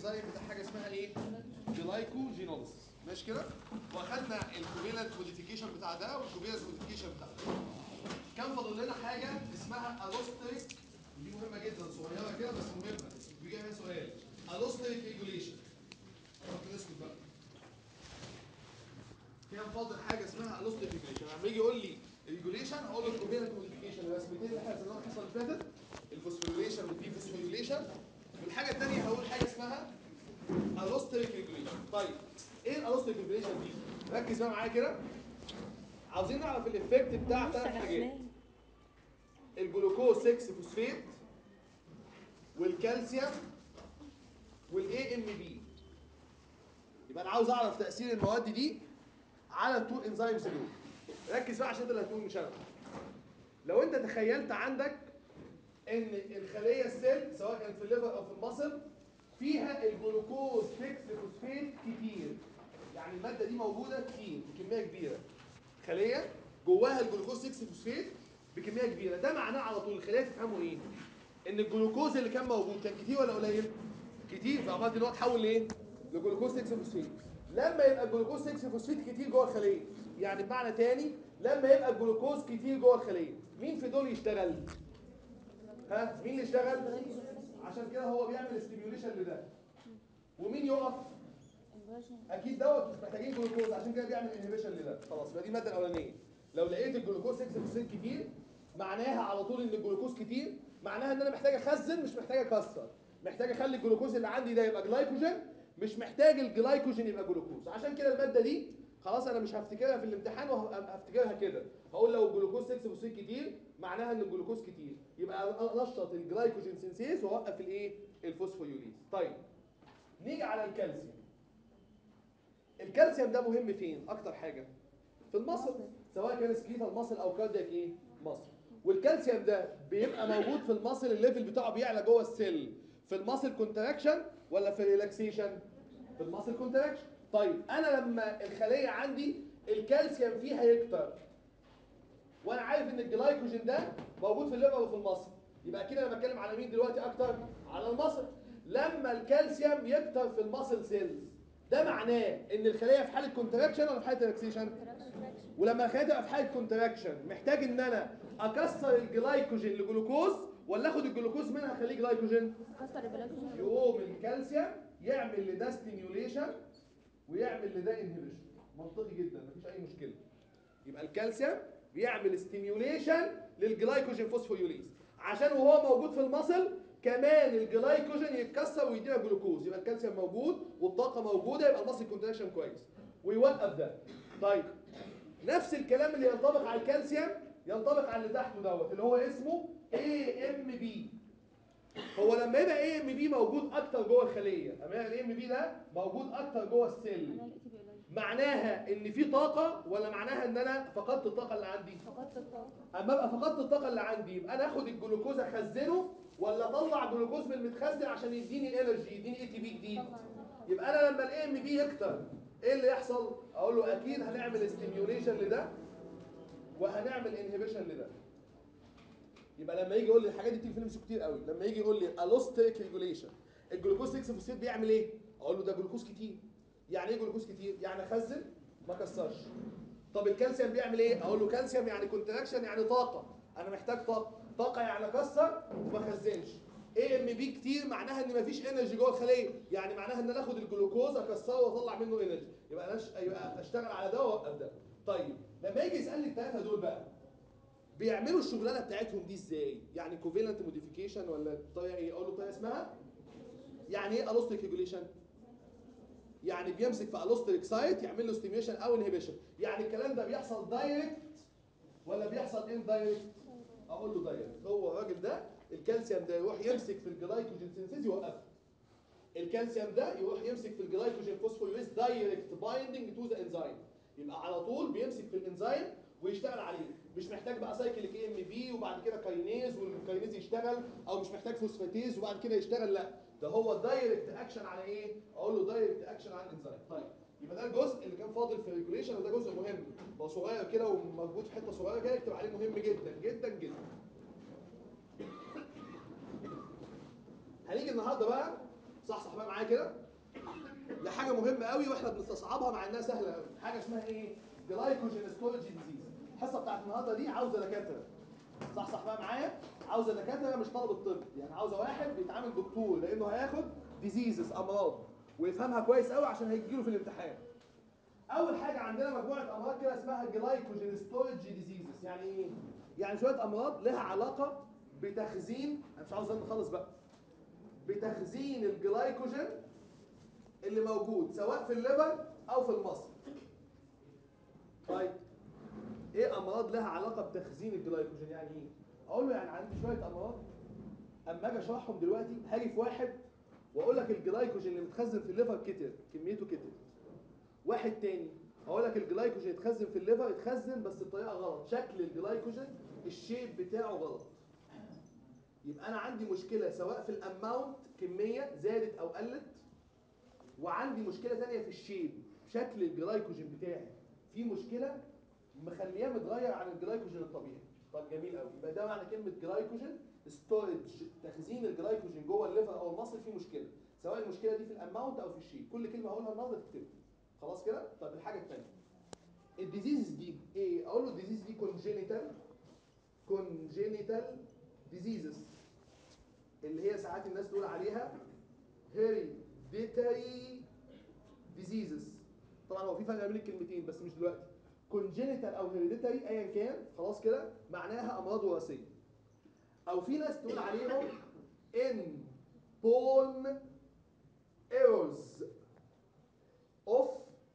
الانزيم بتاع حاجه اسمها ايه؟ جلايكوجينوليسيس ماشي كده؟ واخدنا الكوفيلنت موديفيكيشن بتاع ده والكوفيلنت موديفيكيشن بتاع ده كان فاضل لنا حاجه اسمها الوستريك دي مهمه جدا صغيره كده بس مهمه بيجي عليها سؤال الوستريك ريجوليشن ممكن نسكت بقى كان فاضل حاجه اسمها الوستريك ريجوليشن لما يجي يقول لي ريجوليشن هقول له الكوفيلنت موديفيكيشن الرسمتين اللي احنا رسمناهم الحصه اللي فاتت الفوسفوريليشن والدي فوسفوريليشن والحاجه الثانيه هقول حاجه اسمها الوستريك ريجوليشن طيب ايه الالوستريك ريجوليشن دي ركز بقى معايا كده عاوزين نعرف الايفكت بتاع ثلاث حاجات الجلوكوز 6 فوسفيت والكالسيوم والاي ام بي يبقى انا عاوز اعرف تاثير المواد دي على التو انزيمز دول ركز بقى عشان انت اللي هتقول مش انا لو انت تخيلت عندك ان الخليه السيل سواء كانت في الليفر او في المصل فيها الجلوكوز 6 فوسفيت كتير يعني الماده دي موجوده كتير بكميه كبيره خليه جواها الجلوكوز 6 فوسفيت بكميه كبيره ده معناه على طول الخليه تفهموا ايه ان الجلوكوز اللي كان موجود كان كتير ولا قليل كتير فعملت ان هو اتحول لايه لجلوكوز 6 فوسفيت لما يبقى الجلوكوز 6 فوسفيت كتير جوه الخليه يعني بمعنى تاني لما يبقى الجلوكوز كتير جوه الخليه مين في دول يشتغل ها مين اللي يشتغل عشان كده هو بيعمل ستيميوليشن لده ومين يقف اكيد دوت مش محتاجين جلوكوز عشان كده بيعمل انهبيشن لده خلاص يبقى دي الماده الاولانيه لو لقيت الجلوكوز 6% كتير معناها على طول ان الجلوكوز كتير معناها ان انا محتاج اخزن مش محتاج اكسر محتاج اخلي الجلوكوز اللي عندي ده يبقى جلايكوجين مش محتاج الجلايكوجين يبقى جلوكوز عشان كده الماده دي خلاص انا مش هفتكرها في الامتحان وهفتكرها كده هقول لو الجلوكوز 6% كتير معناها ان الجلوكوز كتير يبقى نشط الجلايكوجين سينسيز واوقف الايه الفوسفوريوليز طيب نيجي على الكالسيوم الكالسيوم ده مهم فين اكتر حاجه في المصل سواء كان سكيتال مصل او كاردياك ايه مصل والكالسيوم ده بيبقى موجود في المصل الليفل بتاعه بيعلى جوه السيل في المصل كونتراكشن ولا في الريلاكسيشن في المصل كونتراكشن طيب انا لما الخليه عندي الكالسيوم فيها يكتر وانا عارف ان الجلايكوجين ده موجود في الليفر وفي المصل يبقى كده انا بتكلم على مين دلوقتي اكتر على المصل لما الكالسيوم يكتر في المصل سيلز ده معناه ان الخليه في حاله كونتراكشن ولا في حاله ريلاكسيشن ولما الخليه تبقى في حاله كونتراكشن محتاج ان انا اكسر الجلايكوجين لجلوكوز ولا اخد الجلوكوز منها اخليه جلايكوجين كسر الجلايكوجين يقوم الكالسيوم يعمل لده ستيميوليشن ويعمل لده انهبيشن منطقي جدا مفيش اي مشكله يبقى الكالسيوم بيعمل ستيميوليشن للجلايكوجين فوسفوريوليز عشان وهو موجود في المصل كمان الجلايكوجين يتكسر ويدينا جلوكوز يبقى الكالسيوم موجود والطاقه موجوده يبقى المصل كونتراكشن كويس ويوقف ده طيب نفس الكلام اللي ينطبق على الكالسيوم ينطبق على اللي تحته دوت اللي هو اسمه اي ام بي هو لما يبقى اي ام بي موجود اكتر جوه الخليه اما الاي ام بي ده موجود اكتر جوه السيل انا لقيت بيقول لي معناها ان في طاقه ولا معناها ان انا فقدت الطاقه اللي عندي فقدت الطاقه اما ابقى فقدت الطاقه اللي عندي يبقى انا اخد الجلوكوز اخزنه ولا اطلع جلوكوز من المتخزن عشان يديني انرجي يديني اي تي بي جديد طبعا يبقى انا لما الاي ام بي يكتر ايه اللي يحصل اقول له اكيد هنعمل ستيميوليشن لده وهنعمل انهبيشن لده يبقى لما يجي يقول لي الحاجات دي بتيجي في نفسه كتير قوي لما يجي يقول لي الوستيك ريجوليشن الجلوكوز 6 فوسفيت بيعمل ايه اقول له ده جلوكوز كتير يعني ايه جلوكوز كتير يعني اخزن ما كسرش طب الكالسيوم بيعمل ايه اقول له كالسيوم يعني كونتراكشن يعني طاقه انا محتاج طاقه طاقه يعني اكسر وما اخزنش اي ام بي كتير معناها ان مفيش انرجي جوه الخليه يعني معناها ان انا اخد الجلوكوز اكسره واطلع منه انرجي يبقى انا أش- يبقى اشتغل على ده واوقف ده طيب لما يجي يسالني الثلاثه دول بقى بيعملوا الشغلانه بتاعتهم دي ازاي يعني كوفيلنت موديفيكيشن ولا طريقه ايه اقول له طريقه اسمها يعني ايه الوستيك ريجوليشن يعني بيمسك في الوستيك سايت يعمل له ستيميوليشن او انهبيشن يعني الكلام ده بيحصل دايركت ولا بيحصل ان دايركت اقول له دايركت هو الراجل ده الكالسيوم ده يروح يمسك في الجلايكوجين سينسيز يوقفه الكالسيوم ده يروح يمسك في الجلايكوجين فوسفوريليز دايركت بايندينج تو ذا انزيم يبقى على طول بيمسك في الانزيم ويشتغل عليه مش محتاج بقى سايكليك اي ام بي وبعد كده كاينيز والكاينيز يشتغل او مش محتاج فوسفاتيز وبعد كده يشتغل لا ده هو دايركت اكشن على ايه اقول له دايركت اكشن على الانزيم طيب يبقى ده الجزء اللي كان فاضل في الريجوليشن وده جزء مهم هو صغير كده وموجود في حته صغيره كده اكتب عليه مهم جدا جدا جدا هنيجي النهارده بقى صح صح بقى معايا كده دي حاجه مهمه قوي واحنا بنستصعبها مع انها سهله قوي حاجه اسمها ايه جلايكوجين ستورج ديزيز الحصه بتاعت النهارده دي عاوزه دكاتره صح صح بقى معايا عاوزه دكاتره مش طالب الطب يعني عاوزه واحد بيتعامل دكتور لانه هياخد ديزيزز امراض ويفهمها كويس قوي عشان هيجيله في الامتحان اول حاجه عندنا مجموعه امراض كده اسمها جلايكوجين ستورج ديزيزز يعني ايه يعني شويه امراض لها علاقه بتخزين انا مش عاوز نخلص بقى بتخزين الجلايكوجين اللي موجود سواء في الليفر او في المصل طيب ايه امراض لها علاقه بتخزين الجلايكوجين يعني ايه اقول له يعني عندي شويه امراض اما اجي اشرحهم دلوقتي هاجي في واحد واقول لك الجلايكوجين اللي متخزن في الليفر كتر كميته كتر واحد تاني اقول لك الجلايكوجين يتخزن في الليفر يتخزن بس بطريقه غلط شكل الجلايكوجين الشيب بتاعه غلط يبقى انا عندي مشكله سواء في الاماونت كميه زادت او قلت وعندي مشكله ثانيه في الشيب شكل الجلايكوجين بتاعي في مشكله مخلياه متغير عن الجلايكوجين الطبيعي طب جميل قوي يبقى ده معنى كلمه جلايكوجين ستورج تخزين الجلايكوجين جوه الليفر او المصل فيه مشكله سواء المشكله دي في الاماونت او في الشيب كل كلمه هقولها النهارده تكتبها خلاص كده طب الحاجه الثانيه الديزيز دي ايه اقول له الديزيز دي كونجينيتال كونجينيتال ديزيزز اللي هي ساعات الناس تقول عليها هيريديتري ديزيزز طبعا هو في فرق بين الكلمتين بس مش دلوقتي كونجينيتال او هيريديتري ايا كان خلاص كده معناها امراض وراثيه او في ناس تقول عليهم ان بون ايرورز اوف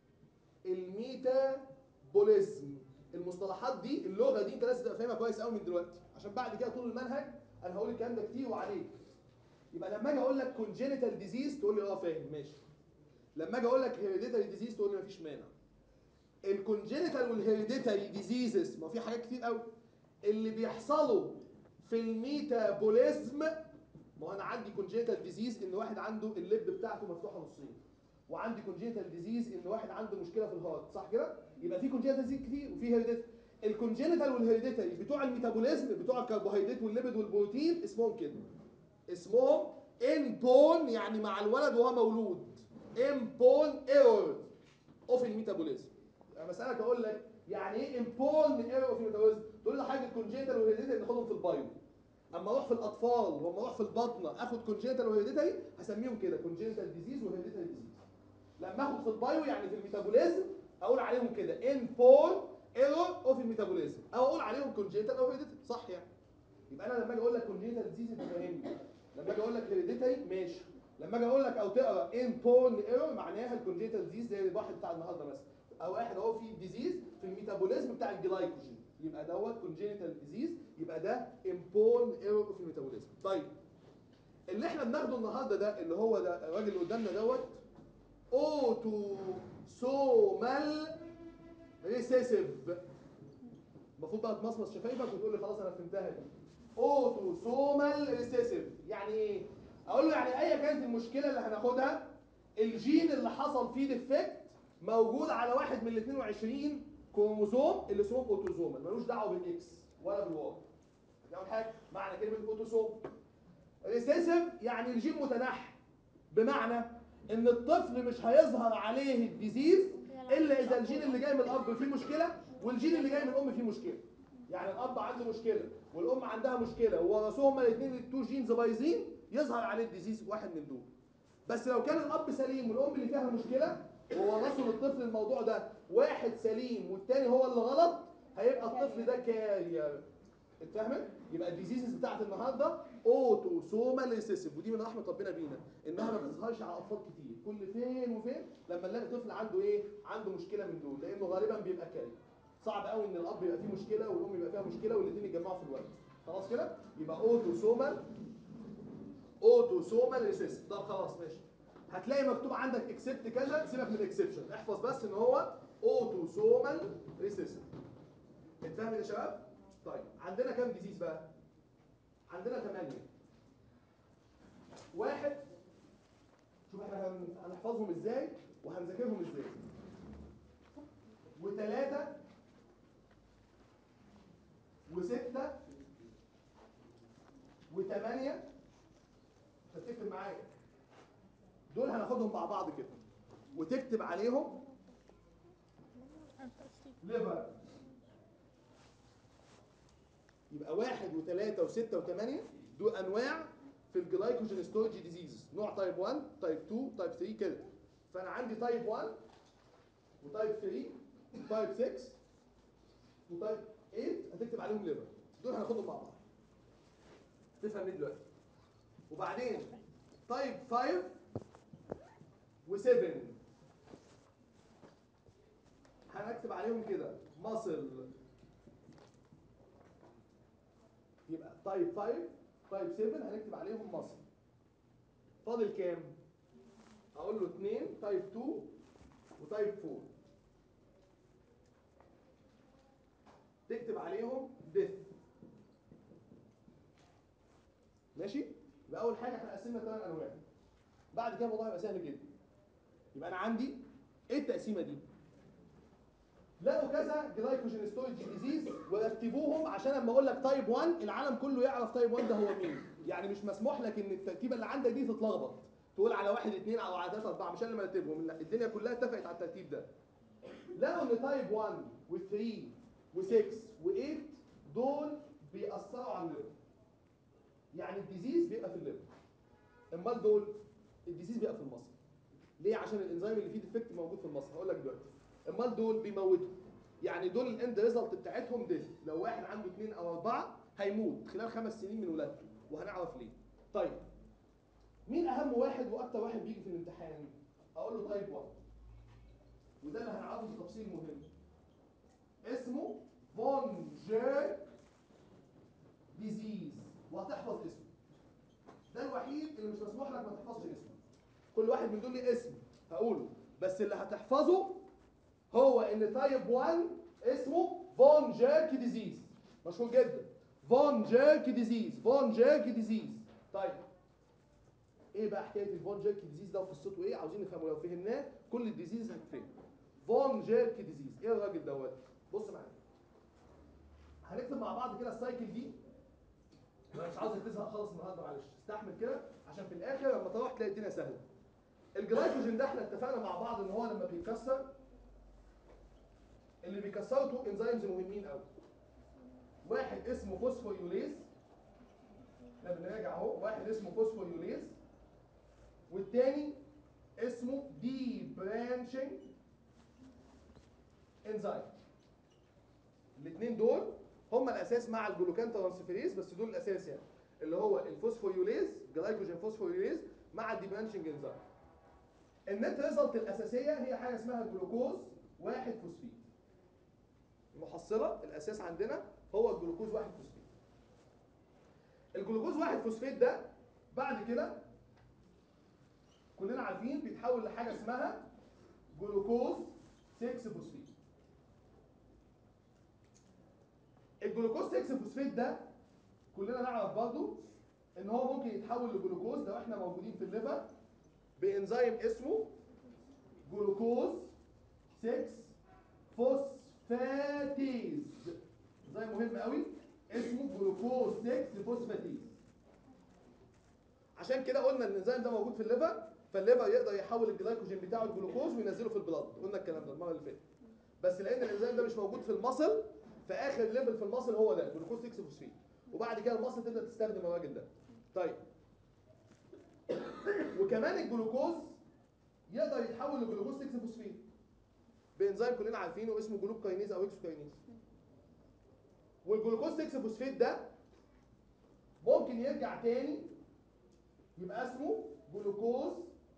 الميتابوليزم المصطلحات دي اللغه دي انت لازم تبقى فاهمها كويس قوي من دلوقتي عشان بعد كده طول المنهج انا هقول الكلام ده كتير وعليك يبقى لما اجي اقول لك كونجينيتال ديزيز تقول لي اه فاهم ماشي لما اجي اقول لك هيريديتري ديزيز تقول لي مفيش مانع الكونجينيتال والهيريديتري ديزيزز ما في حاجات كتير قوي اللي بيحصلوا في الميتابوليزم ما هو انا عندي كونجينيتال ديزيز ان واحد عنده اللب بتاعته مفتوحه نصين وعندي كونجينيتال ديزيز ان واحد عنده مشكله في الهارت صح كده يبقى في كونجينيتال ديزيز كتير وفي هيريديتري الكونجينيتال والهيريديتري بتوع الميتابوليزم بتوع الكربوهيدرات والليبيد والبروتين اسمهم كده اسمهم ان بون يعني مع الولد وهو مولود ان بون ايرور اوف الميتابوليزم يعني مسألة اقول لك يعني ايه ان بون ايرور اوف الميتابوليزم تقول لي حاجه كونجينيتال وهيريديتري ناخدهم في البايو اما اروح في الاطفال واما اروح في البطنه اخد كونجينيتال وهيريديتري هسميهم كده كونجينيتال ديزيز وهيريديتري ديزيز لما اخد في البايو يعني في الميتابوليزم اقول عليهم كده ان بون ايرور اوف الميتابوليزم او اقول عليهم كونجينيتال او هيريديتري صح يعني يبقى انا لما اجي اقول لك كونجينيتال ديزيز انت فاهمني لما اجي اقول لك هيريديتري ماشي لما اجي اقول لك او تقرا ان بون ايرور معناها الكونجينيتال ديزيز زي الواحد بتاع النهارده مثلا او واحد اهو في ديزيز في الميتابوليزم بتاع الجلايكوجين يبقى دوت كونجينيتال ديزيز يبقى ده امبون ايرور في الميتابوليزم طيب اللي احنا بناخده النهارده ده اللي هو ده الراجل اللي قدامنا دوت اوتوسومال ريسيسيف المفروض بقى تمصمص شفايفك وتقول لي خلاص انا فهمتها دي اوتوسومال ريسيسيف يعني ايه اقول له يعني ايا كانت المشكله اللي هناخدها الجين اللي حصل فيه ديفكت موجود على واحد من ال 22 كروموزوم اللي اسمهم اوتوزومال ملوش دعوه بالاكس ولا بالواي دي اول حاجه معنى كلمه اوتوسوم ريسيسيف يعني الجين متنحي بمعنى ان الطفل مش هيظهر عليه الديزيز الا اذا الجين اللي جاي من الاب فيه مشكله والجين اللي جاي من الام فيه مشكله يعني الاب عنده مشكله والام عندها مشكله وورثوهم هما الاثنين التو جينز بايظين يظهر عليه الديزيز واحد من دول بس لو كان الاب سليم والام اللي فيها مشكله وورثوا للطفل الموضوع ده واحد سليم والتاني هو اللي غلط هيبقى الطفل ده كارير اتفهمت؟ يبقى الديزيزز بتاعت النهارده اوتوسومال ريسيسيف ودي من رحمه ربنا بينا انها ما بتظهرش على اطفال كتير كل فين وفين لما نلاقي طفل عنده ايه؟ عنده مشكله من دول لانه غالبا بيبقى كارير صعب قوي ان الاب يبقى فيه مشكله والام يبقى فيها مشكله والاثنين يتجمعوا في الوقت خلاص كده؟ يبقى اوتوسومال اوتوسومال ريسيسيف طب خلاص ماشي هتلاقي مكتوب عندك اكسبت كذا سيبك من الاكسبشن احفظ بس ان هو اوتوسومال ريسيسيف اتفهم يا شباب طيب عندنا كام ديزيز بقى عندنا ثمانية واحد شوف احنا هن- هنحفظهم ازاي وهنذاكرهم ازاي وثلاثة وستة وثمانية هتكتب معايا تاخدهم مع بعض كده وتكتب عليهم ليفر يبقى واحد وثلاثة وستة وثمانية دول أنواع في الجلايكوجين ستورج ديزيز نوع تايب 1 تايب 2 تايب 3 كده فأنا عندي تايب 1 وتايب 3 وتايب 6 وتايب 8 هتكتب عليهم ليفر دول هناخدهم مع بعض تفهم ليه دلوقتي وبعدين تايب 5 و7 هنكتب عليهم كده ماسل يبقى تايب 5 تايب 7 هنكتب عليهم مصر فاضل كام؟ هقول له 2 تايب 2 وتايب 4 تكتب عليهم ديث ماشي؟ يبقى أول حاجة احنا قسمنا ثمان أنواع بعد كده الموضوع هيبقى سهل جدا يبقى أنا عندي إيه التقسيمة دي؟ لقوا كذا جلايكوجين ستورج ديزيز ورتبوهم عشان لما اقول لك تايب 1 العالم كله يعرف تايب 1 ده هو مين يعني مش مسموح لك ان الترتيبه اللي عندك دي تتلخبط تقول على واحد اثنين او على ثلاثه اربعه مش انا اللي مرتبهم لا الدنيا كلها اتفقت على الترتيب ده لقوا ان تايب 1 و3 و6 و8 دول بيأثروا على الليفر يعني الديزيز بيبقى في الليفر امال دول الديزيز بيبقى في المصل ليه عشان الانزيم اللي فيه ديفكت موجود في المصل هقول لك دلوقتي امال دول بيموتوا يعني دول الاند ريزلت بتاعتهم ديث لو واحد عنده اثنين او اربعه هيموت خلال خمس سنين من ولادته وهنعرف ليه طيب مين اهم واحد واكتر واحد بيجي في الامتحان اقول له تايب 1 وده اللي هنعرفه بتفصيل مهم اسمه فون جير ديزيز وهتحفظ اسمه ده الوحيد اللي مش مسموح لك ما تحفظش اسمه كل واحد من دول ليه اسم هقوله بس اللي هتحفظه هو ان تايب 1 اسمه فون جيرك ديزيز مشهور جدا فون جيرك ديزيز فون جيرك ديزيز طيب ايه بقى حكايه الفون جيرك ديزيز ده وقصته ايه عاوزين نفهمه لو فهمناه كل الديزيز هتفهم فون جيرك ديزيز ايه الراجل دوت بص معايا هنكتب مع بعض كده السايكل دي انا مش عاوزك تزهق خالص النهارده معلش استحمل كده عشان في الاخر لما تروح تلاقي الدنيا سهله الجلايكوجين ده احنا اتفقنا مع بعض ان هو لما بيتكسر اللي بيكسروا تو انزيمز مهمين قوي واحد اسمه فوسفوريوليز احنا بنراجع اهو واحد اسمه فوسفوريوليز والتاني اسمه دي برانشنج انزيم الاثنين دول هم الاساس مع الجلوكان ترانسفيريز بس دول الاساس يعني اللي هو الفوسفوريوليز جلايكوجين فوسفوريوليز مع الدي برانشنج انزيم النت ريزلت الاساسيه هي حاجه اسمها جلوكوز واحد فوسفيت المحصله الاساس عندنا هو الجلوكوز واحد فوسفيت الجلوكوز واحد فوسفيت ده بعد كده كلنا عارفين بيتحول لحاجه اسمها جلوكوز 6 فوسفيت الجلوكوز 6 فوسفيت ده كلنا نعرف برضه ان هو ممكن يتحول لجلوكوز لو احنا موجودين في الليفر بانزيم اسمه جلوكوز 6 فوسفاتيز انزيم مهم قوي اسمه جلوكوز 6 فوسفاتيز عشان كده قلنا ان الانزيم ده موجود في الليفر فالليفر يقدر يحول الجلايكوجين بتاعه الجلوكوز وينزله في البلاد قلنا الكلام ده المره اللي فاتت بس لان الانزيم ده مش موجود في المصل فاخر ليفل في المصل هو ده جلوكوز 6 فوسفيت وبعد كده المصل تقدر تستخدم الراجل ده طيب وكمان الجلوكوز يقدر يتحول لجلوكوز 6 فوسفيت بانزيم كلنا عارفينه اسمه جلوكاينيز او اكسوكاينيز والجلوكوز 6 فوسفيت ده ممكن يرجع تاني يبقى اسمه جلوكوز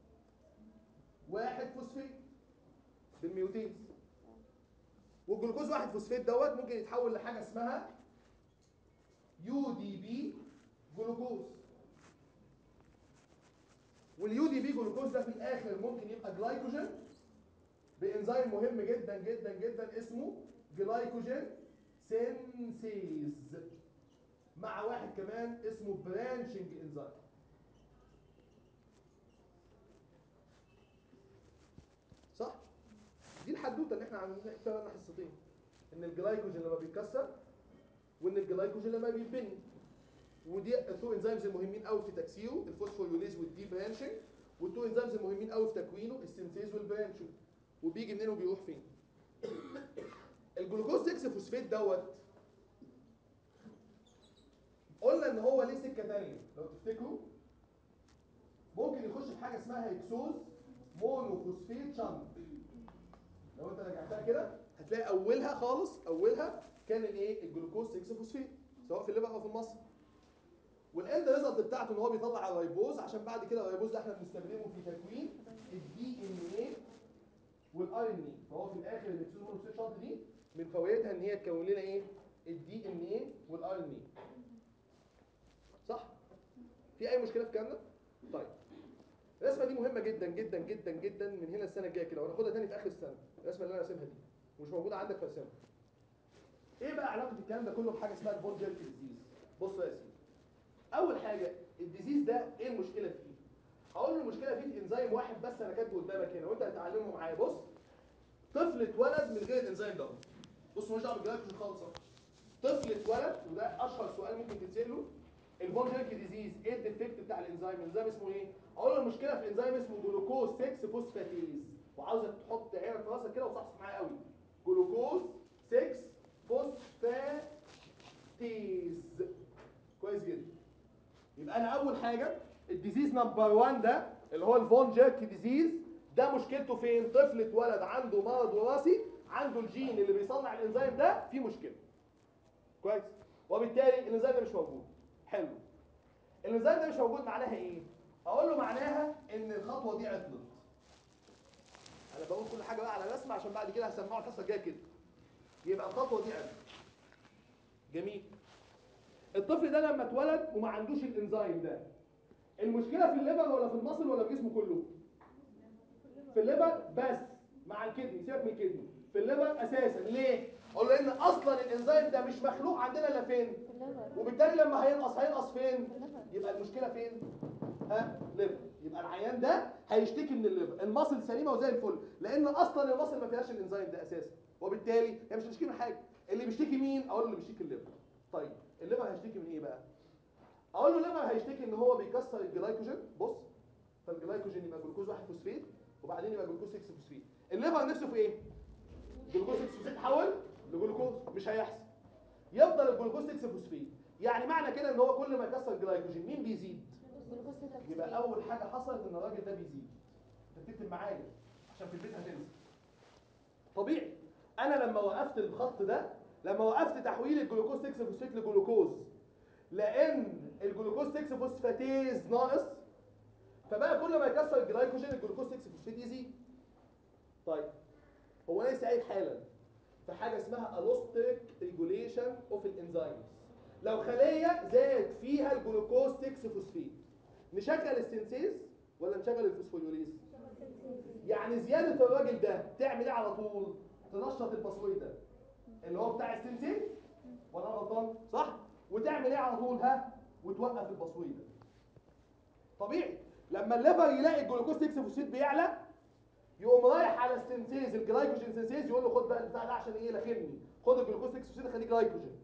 واحد فوسفيت بالميوتيز والجلوكوز واحد فوسفيت دوت ممكن يتحول لحاجه اسمها يو دي بي جلوكوز واليو دي بي جلوكوز ده في الاخر ممكن يبقى جلايكوجين بانزيم مهم جدا جدا جدا اسمه جلايكوجين سينسيز مع واحد كمان اسمه برانشنج انزيم صح دي الحدوته اللي احنا عاملين فيها لنا حصتين ان الجلايكوجين لما بيتكسر وان الجلايكوجين لما بيتبني ودي التو انزيمز المهمين قوي في تكسيره الفوسفوريوليز والدي برانشنج والتو انزيمز المهمين قوي في تكوينه السنتيز والبرانشو وبيجي منين وبيروح فين الجلوكوز 6 فوسفات دوت قلنا ان هو ليه سكه ثانيه لو تفتكروا ممكن يخش في حاجه اسمها هيكسوز مونوفوسفيت شنط لو انت رجعتها كده هتلاقي اولها خالص اولها كان الايه الجلوكوز 6 فوسفيت سواء في الليفر او في المصل والاند ريزلت بتاعته ان هو بيطلع الريبوز عشان بعد كده الريبوز ده احنا بنستخدمه في تكوين الدي ان ايه والار ان ايه فهو في الاخر الهيكسوز مونوفوسفيت شنط دي من فوائدها ان هي تكون لنا ايه الدي ان ايه والار ان ايه صح في اي مشكله في الكلام ده طيب الرسمه دي مهمه جدا جدا جدا جدا من هنا السنه الجايه كده وهناخدها تاني في اخر السنه الرسمه اللي انا راسمها دي مش موجوده عندك في الرسمه ايه بقى علاقه الكلام ده كله بحاجه اسمها البون جيرك ديزيز بص يا سيدي اول حاجه الديزيز ده ايه المشكله فيه هقول له المشكله فيه في انزيم واحد بس انا كاتبه قدامك هنا وانت هتعلمه معايا بص طفل اتولد من غير الانزيم ده بص مش دعوه بالجلايكوجين خالص أهو. طفل اتولد وده اشهر سؤال ممكن تتساله الفون جيرك ديزيز ايه الديفكت بتاع الانزيم الانزيم اسمه ايه اقول له المشكله في انزيم اسمه جلوكوز 6 فوسفاتيز وعاوزك تحط عينك في راسك كده وتصحصح معايا قوي جلوكوز 6 فوسفاتيز كويس جدا يبقى انا اول حاجه الديزيز نمبر 1 ده اللي هو الفون جيرك ديزيز ده مشكلته فين طفل اتولد عنده مرض وراثي عنده الجين اللي بيصنع الانزيم ده فيه مشكله كويس وبالتالي الانزيم ده مش موجود حلو الانزيم ده مش موجود معناها ايه اقول له معناها ان الخطوه دي عطلت انا بقول كل حاجه بقى على رسمه عشان بعد كده هسمعه الحصه الجايه كده يبقى الخطوه دي عطلت جميل الطفل ده لما اتولد وما عندوش الانزيم ده المشكله في الليفر ولا في المصل ولا في جسمه كله في الليفر بس مع الكدني سيبك من الكدني في الليفر اساسا ليه اقول له ان اصلا الانزيم ده مش مخلوق عندنا الا فين وبالتالي لما هينقص هينقص فين يبقى المشكله فين ها ليفر يبقى العيان ده هيشتكي من الليفر المصل سليمه وزي الفل لان اصلا المصل ما فيهاش الانزيم ده اساسا وبالتالي هي مش هتشتكي من حاجه اللي بيشتكي مين اقول له اللي بيشتكي الليفر طيب الليفر هيشتكي من ايه بقى اقول له الليفر هيشتكي ان هو بيكسر الجلايكوجين بص فالجلايكوجين يبقى جلوكوز 1 فوسفيت وبعدين يبقى جلوكوز 6 فوسفيت الليفر نفسه في ايه جلوكوز 6 فوسفيت تحول لجلوكوز مش هيحصل يفضل الجلوكوز 6 فوسفيت يعني معنى كده ان هو كل ما يكسر الجلايكوجين مين بيزيد يبقى اول حاجه حصلت ان الراجل ده بيزيد انت بتكتب معايا عشان في البيت هتنسى طبيعي انا لما وقفت الخط ده لما وقفت تحويل الجلوكوز 6 فوسفات لجلوكوز لان الجلوكوز 6 فوسفاتيز ناقص فبقى كل ما يكسر الجلايكوجين الجلوكوز 6 فوسفات يزيد طيب هو انا لسه قايل حالا في حاجه اسمها الوستريك ريجوليشن اوف الانزيمز لو خليه زاد فيها الجلوكوز 6 فوسفات نشغل السنسيز ولا نشغل الفوسفوريوليز يعني زياده الراجل ده تعمل ايه على طول تنشط الباسوي ده اللي هو بتاع السنسيز ولا انا غلطان صح وتعمل ايه على طول ها وتوقف الباسوي ده طبيعي لما الليفر يلاقي الجلوكوز 6 فوسفات بيعلى يقوم رايح على السنسيز الجلايكوجين سنسيز يقول له خد بقى البتاع ده عشان ايه لخمني خد الجلوكوز 6 فوسفات خليه جلايكوجين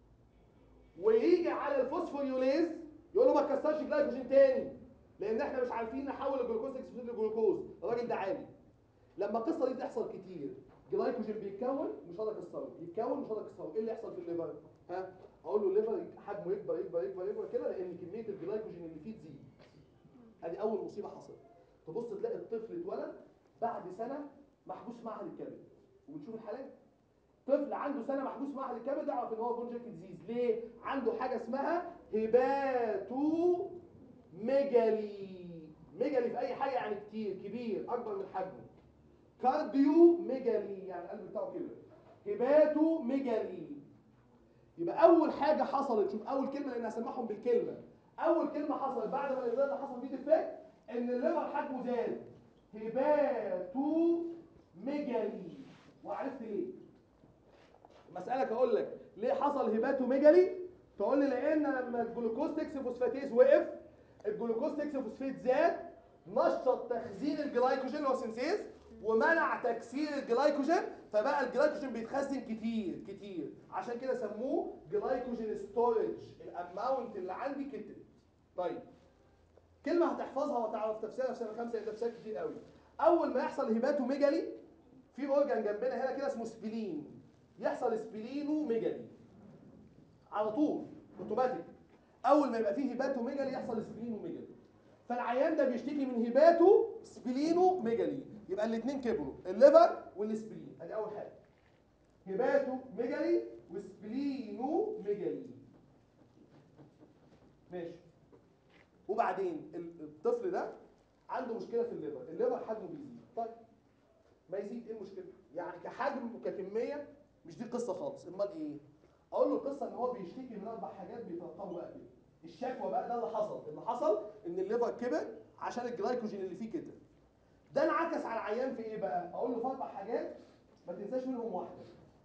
ويجي على الفوسفوريوليز يقول له ما تكسرش جلايكوجين تاني لان احنا مش عارفين نحول الجلوكوز 6 فوسفات لجلوكوز الراجل ده عالي لما القصه دي تحصل كتير جلايكوجين بيتكون مش هقدر اكسره يتكون مش هقدر اكسره ايه اللي يحصل في الليفر ها اقول له الليفر حجمه يكبر يكبر يكبر يكبر كده لان كميه الجلايكوجين اللي فيه تزيد ادي اول مصيبه حصلت تبص تلاقي الطفل اتولد بعد سنه محبوس في معهد الكبد وبنشوف الحالات طفل عنده سنه محبوس في معهد الكبد اعرف ان هو بونجيك ديزيز ليه عنده حاجه اسمها هيباتو ميجالي ميجالي في اي حاجه يعني كتير كبير اكبر من حجمه كارديو ميجالي يعني القلب بتاعه كده هيباتو ميجالي يبقى اول حاجه حصلت شوف اول كلمه لان هسمعهم بالكلمه اول كلمه حصلت بعد ما الانزيم ده حصل فيه ديفكت ان الليفر حجمه زاد هيباتو ميجالي وعرفت ليه مسألك اقول لك ليه حصل هيباتو ميجالي تقول لي لان لما الجلوكوز 6 فوسفاتيز وقف الجلوكوز 6 فوسفات زاد نشط تخزين الجلايكوجين اللي هو سينسيز ومنع تكسير الجلايكوجين فبقى الجلايكوجين بيتخزن كتير كتير عشان كده سموه جلايكوجين ستورج الاماونت اللي عندي كترت طيب كلمه هتحفظها وتعرف تفسيرها في سنه خمسه لان تفسيرات كتير قوي اول ما يحصل هيباتوميجالي في اورجان جنبنا هنا كده اسمه سبلين يحصل سبلينوميجالي على طول اوتوماتيك اول ما يبقى فيه هيباتوميجالي يحصل سبلينوميجالي فالعيان ده بيشتكي من هيباتو سبلينوميجالي يبقى الاثنين كبروا الليفر والسبلين ادي اول حاجه هيباتو ميجالي وسبلينوميجالي ماشي وبعدين ال- الطفل ده عنده مشكله في الليفر الليفر حجمه بيزيد طيب ما يزيد ايه المشكله يعني كحجم وككميه مش دي قصه خالص امال ايه اقول له القصه ان هو بيشتكي من اربع حاجات بيترقموا بقى كده الشكوى بقى ده اللي حصل اللي حصل ان الليفر كبر عشان الجلايكوجين اللي فيه كده ده انعكس على العيان في ايه بقى اقول له في اربع حاجات ما تنساش منهم واحده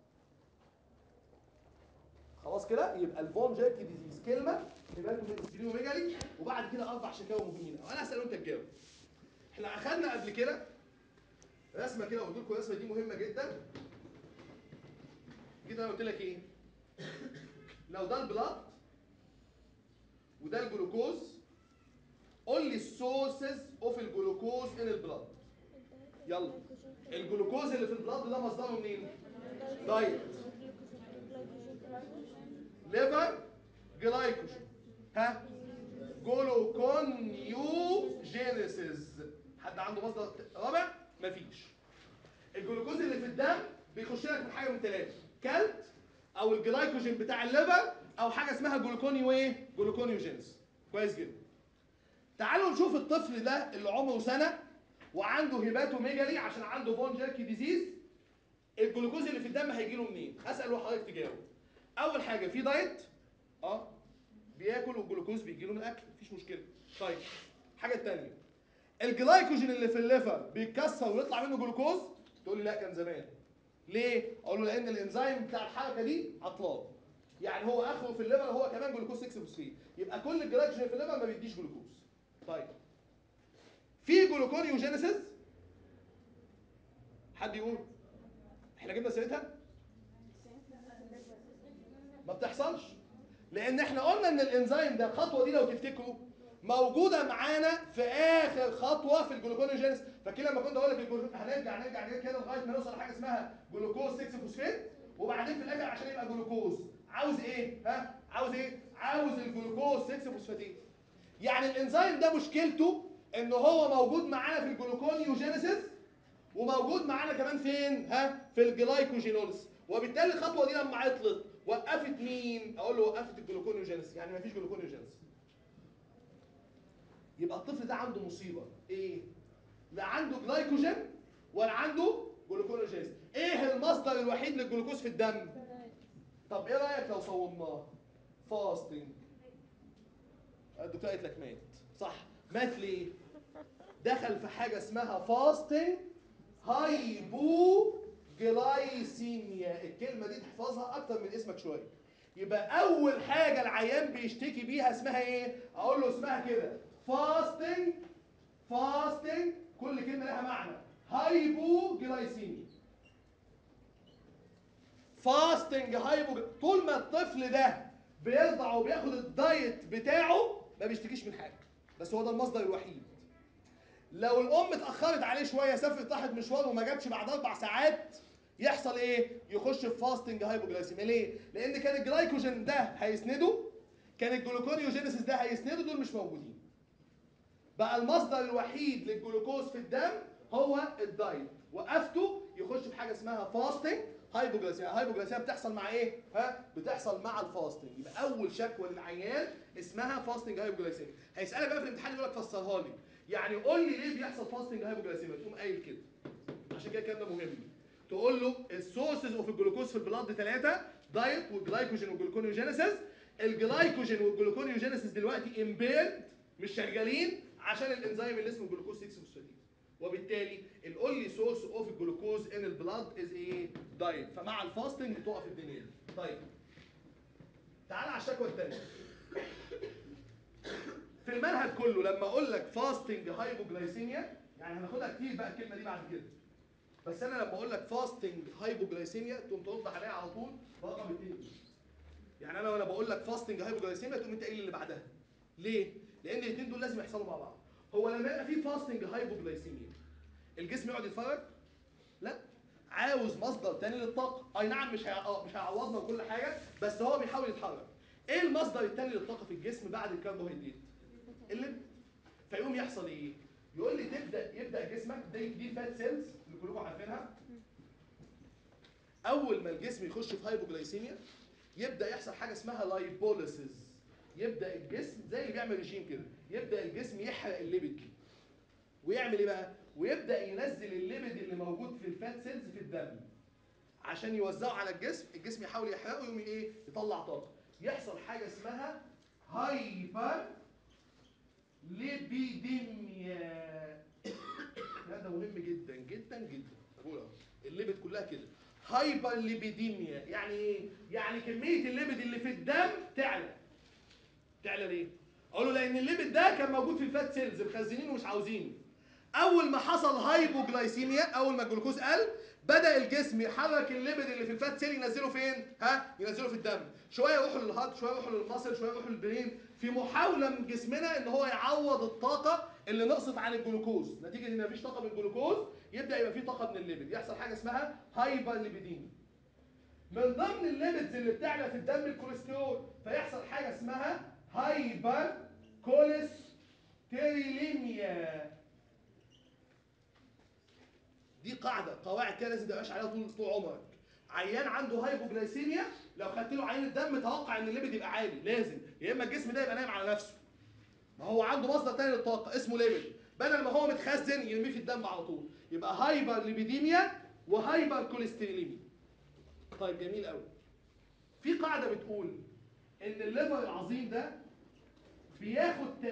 خلاص كده يبقى الفون جيركي ديزيز كلمه هيباتوميجالي وبعد كده اربع شكاوى مهمين وانا هسال وانت تجاوب احنا اخدنا قبل كده رسمه كده قلت لكم الرسمه دي مهمه جدا كده انا قلت لك ايه لو ده البلاد وده الجلوكوز قول لي السورسز اوف الجلوكوز ان البلاد يلا الجلوكوز اللي في البلاد ده مصدره منين دايت ليفر جلايكوجين ها جلوكونيوجينيسيس حد عنده مصدر رابع مفيش الجلوكوز اللي في الدم بيخش لك من حاجه من ثلاثه كلت او الجلايكوجين بتاع الليفر او حاجه اسمها جلوكونيو ايه جلوكونيوجينيس كويس جدا تعالوا نشوف الطفل ده اللي عمره سنه وعنده هيباتوميجالي عشان عنده فون جيركي ديزيز الجلوكوز اللي في الدم هيجي له منين اسال وحضرتك تجاوب اول حاجه في دايت اه بياكل والجلوكوز بيجي له من الاكل مفيش مشكله طيب الحاجه الثانيه الجلايكوجين اللي في الليفر بيتكسر ويطلع منه جلوكوز تقول لي لا كان زمان ليه اقول له لان الانزيم بتاع الحركه دي عطلان يعني هو اخره في الليفر هو كمان جلوكوز 6 فوسفيت يبقى كل الجلايكوجين في الليفر ما بيديش جلوكوز طيب في جلوكونيوجينيسيس حد يقول احنا جبنا سيرتها ما بتحصلش لان احنا قلنا ان الانزيم ده الخطوه دي لو تفتكروا موجوده معانا في اخر خطوه في الجلوكونيوجينيس فاكر لما كنت اقول لك الجلو... هنرجع نرجع نرجع كده لغايه ما نوصل لحاجه اسمها جلوكوز 6 فوسفات وبعدين في الاخر عشان يبقى جلوكوز عاوز ايه ها عاوز ايه عاوز الجلوكوز 6 فوسفاتيز يعني الانزيم ده مشكلته ان هو موجود معانا في الجلوكونيوجينيسيس وموجود معانا كمان فين ها في الجلايكوجينوليس وبالتالي الخطوه دي لما عطلت وقفت مين اقول له وقفت الجلوكونيوجينيس يعني مفيش جلوكونيوجينيس يبقى الطفل ده عنده مصيبه ايه لا عنده جلايكوجين ولا عنده جلوكونيوجينيس ايه المصدر الوحيد للجلوكوز في الدم طب ايه رايك لو صومناه فاستنج الدكتور قالت لك مات صح مات ليه دخل في حاجه اسمها فاستنج هايبو جلايسيميا الكلمه دي تحفظها اكتر من اسمك شويه يبقى اول حاجه العيان بيشتكي بيها اسمها ايه اقول له اسمها كده فاستنج فاستنج كل كلمه لها معنى هايبو جلايسيميا فاستنج هايبو طول ما الطفل ده بيرضع وبياخد الدايت بتاعه ما بيشتكيش من حاجه بس هو ده المصدر الوحيد لو الام اتاخرت عليه شويه سافرت راحت مشوار وما جاتش بعد اربع ساعات يحصل ايه؟ يخش في فاستنج هايبوجلايسيميا ليه؟ لان كان الجلايكوجين ده هيسنده كان الجلوكونيوجينيسيس ده هيسنده دول مش موجودين. بقى المصدر الوحيد للجلوكوز في الدم هو الدايت وقفته يخش في حاجه اسمها فاستنج هايبوجلايسيميا الهايبوجلايسيميا بتحصل مع ايه ها بتحصل مع الفاستنج يبقى اول شكوى للعيان اسمها فاستنج هايبوجلايسيميا هيسالك بقى في الامتحان يقول لك فسرها لي يعني قول لي ليه بيحصل فاستنج هايبوجلايسيميا تقوم قايل كده عشان كده الكلام ده مهم تقول له السورسز اوف الجلوكوز في البلاد ثلاثه دايت والجلايكوجين والجلوكونيوجينيسيس الجلايكوجين والجلوكونيوجينيسيس دلوقتي امبيرد مش شغالين عشان الانزيم اللي اسمه جلوكوز 6 فوسفاتيز وبالتالي الاونلي سورس اوف الجلوكوز ان البلاد از ايه دايت فمع الفاستنج تقف الدنيا دي طيب تعال على الشكوى الثانيه في المنهج كله لما اقول لك فاستنج هايبوجلايسيميا يعني هناخدها كتير بقى الكلمه دي بعد كده بس انا لما اقول لك فاستنج هايبوجلايسيميا تقوم ترد عليها على طول رقم اثنين يعني انا وانا بقول لك فاستنج هايبوجلايسيميا تقوم انت قايل اللي بعدها ليه؟ لان الاثنين دول لازم يحصلوا مع بعض هو لما يبقى في فاستنج هايبوجلايسيميا الجسم يقعد يتفرج لا عاوز مصدر تاني للطاقه اي نعم مش هيع- مش هيعوضنا وكل حاجه بس هو بيحاول يتحرك ايه المصدر التاني للطاقه في الجسم بعد الكربوهيدرات الليبيد فيقوم يحصل ايه يقول لي تبدا يبدا جسمك دي دي فات سيلز اللي كلكم عارفينها اول ما الجسم يخش في هايبوجلايسيميا يبدا يحصل حاجه اسمها لايبوليسيس يبدا الجسم زي اللي بيعمل ريجيم كده يبدا الجسم يحرق الليبيد دي ويعمل ايه بقى ويبدا ينزل الليبيد اللي موجود في الفات سيلز في الدم عشان يوزعه على الجسم الجسم يحاول يحرقه يقوم ايه يطلع طاقه يحصل حاجه اسمها هايبر ليبيديميا لا ده مهم جدا جدا جدا بقول اهو الليبيد كلها كده هايبر ليبيديميا يعني ايه يعني كميه الليبيد اللي في الدم تعلى تعلى ليه اقول له لان الليبيد ده كان موجود في الفات سيلز مخزنينه ومش عاوزينه اول ما حصل هايبوجلايسيميا اول ما الجلوكوز قل بدا الجسم يحرك الليبيد اللي في الفات سيل ينزله فين ها ينزله في الدم شويه يروحوا للهارت شويه يروحوا للمصل شويه يروحوا للبرين في محاوله من جسمنا ان هو يعوض الطاقه اللي نقصت عن الجلوكوز نتيجه ان مفيش طاقه من الجلوكوز يبدا يبقى في طاقه من الليبيد يحصل حاجه اسمها هايبر ليبيديميا من ضمن الليبيدز اللي بتعلى في الدم الكوليسترول فيحصل حاجه اسمها هايبر كوليستروليميا دي قاعده قواعد كده لازم تبقاش عليها طول طول عمرك عيان عنده هايبوجلايسيميا لو خدت له عين الدم توقع ان الليبيد يبقى عالي لازم يا اما الجسم ده يبقى نايم على نفسه ما هو عنده مصدر تاني للطاقه اسمه ليبيد بدل ما هو متخزن يرميه في الدم على طول يبقى هايبر ليبيديميا وهايبر كوليستروليميا طيب جميل قوي في قاعده بتقول ان الليفر العظيم ده بياخد 30%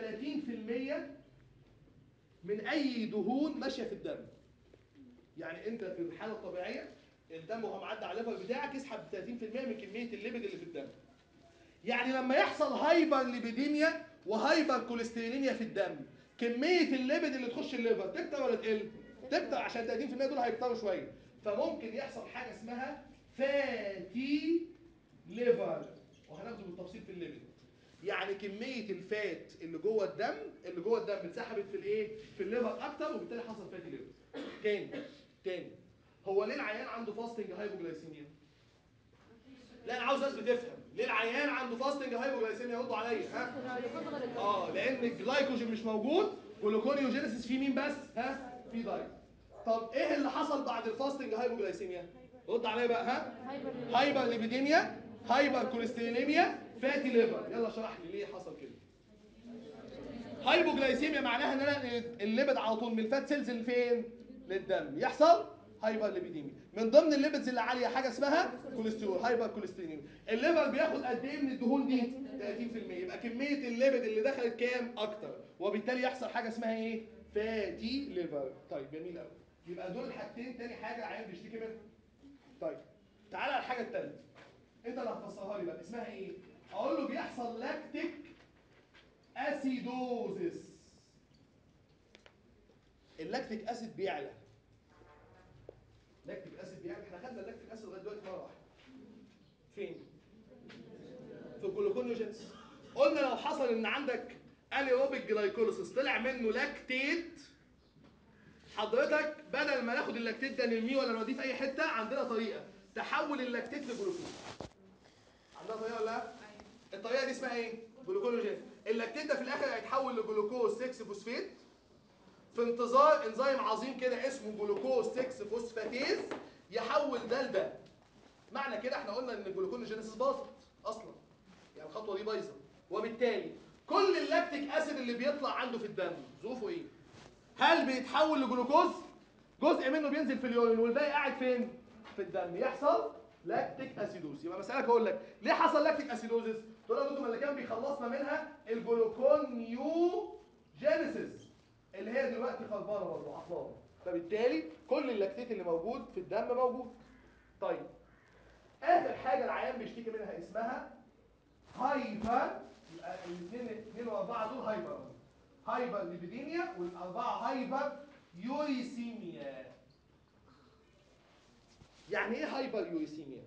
من اي دهون ماشيه في الدم يعني انت في الحاله الطبيعيه الدم وهو معدي على الليفر بتاعك يسحب 30% من كميه الليبيد اللي في الدم يعني لما يحصل هايبر ليبيديميا وهايبر كوليستروليميا في الدم كميه الليبيد اللي تخش الليفر تكتر ولا تقل تكتر عشان 30% دول هيكتروا شويه فممكن يحصل حاجه اسمها فاتي ليفر وهناخده بالتفصيل في الليبيد يعني كميه الفات اللي جوه الدم اللي جوه الدم اتسحبت في الايه في الليفر اكتر وبالتالي حصل فاتي ليفر تاني تاني هو ليه العيان عنده فاستنج هايبوجلايسيميا لا انا عاوز ناس بتفهم ليه العيان عنده فاستنج هايبوجلايسيميا يردوا عليا ها اه لان الجلايكوجين مش موجود والجلوكونيوجينيسيس في مين بس ها في دايت طب ايه اللي حصل بعد الفاستنج هايبوجلايسيميا رد عليا بقى ها هايبر ليبيديميا هايبر كوليستروليميا فاتي ليفر يلا اشرح لي ليه حصل كده هايبوجلايسيميا معناها ان انا الليبيد على طول من الفات سيلز اللي فين للدم يحصل هايبر ليبيديميا من ضمن الليبيدز اللي عاليه حاجه اسمها كوليسترول هايبر كوليستروليميا الليفر بياخد قد ايه من الدهون دي 30% يبقى كميه الليبيد اللي دخلت كام اكتر وبالتالي يحصل حاجه اسمها ايه فاتي ليفر طيب جميل قوي يبقى دول حاجتين تاني حاجه عيان بيشتكي منها طيب تعالى على الحاجه الثالثه انت اللي هتفسرها لي بقى اسمها ايه اقول له بيحصل لاكتيك اسيدوزس اللاكتيك اسيد بيعلى لاكتيك اسيد بيعلى احنا خدنا اللاكتيك اسيد لغايه دلوقتي مره واحده فين في الجلوكونيوجينس قلنا لو حصل ان عندك انيروبيك جلايكوليسيس طلع منه لاكتيت حضرتك بدل ما ناخد اللاكتيت ده نرميه ولا نوديه في اي حته عندنا طريقه تحول اللاكتيت لجلوكوز عندنا طريقه ولا لا؟ الطريقه دي اسمها ايه؟ جلوكونوجين اللاكتيت ده في الاخر هيتحول لجلوكوز 6 فوسفيت في انتظار انزيم عظيم كده اسمه جلوكوز 6 فوسفاتيز يحول ده لده معنى كده احنا قلنا ان الجلوكونوجينيسيس باظت اصلا يعني الخطوه دي بايظه وبالتالي كل اللاكتيك اسيد اللي بيطلع عنده في الدم ظروفه ايه؟ هل بيتحول لجلوكوز؟ جزء منه بينزل في اليورين والباقي قاعد فين؟ في الدم يحصل لاكتيك اسيدوز يبقى مسألة اقول لك ليه حصل لاكتيك اسيدوزس؟ تقول لك دكتور ما اللي كان بيخلصنا منها الجلوكونيوجينيسيس اللي هي دلوقتي خربانه برضه عطلانه فبالتالي كل اللاكتيت اللي موجود في الدم موجود طيب اخر حاجه العيان بيشتكي منها اسمها هايبر يبقى الاثنين اثنين واربعه دول هايبر هايبر ليبيديميا والاربعه هايبر يوريسيميا يعني ايه هايبر يوريسيميا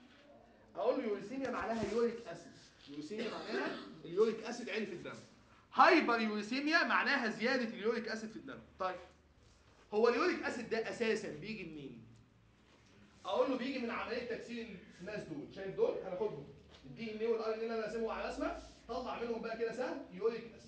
اقول له يوريسيميا معناها يوريك اسيد يوريسيميا معناها اليوريك اسيد عالي في الدم هايبر يوريسيميا معناها زياده اليوريك اسيد في الدم طيب هو اليوريك اسيد ده اساسا بيجي منين اقول له بيجي من عمليه تكسير الناس دول شايف دول هناخدهم الدي ان اي والار ان اي اللي انا راسمهم على رسمه طلع منهم بقى كده سهل يوريك اسيد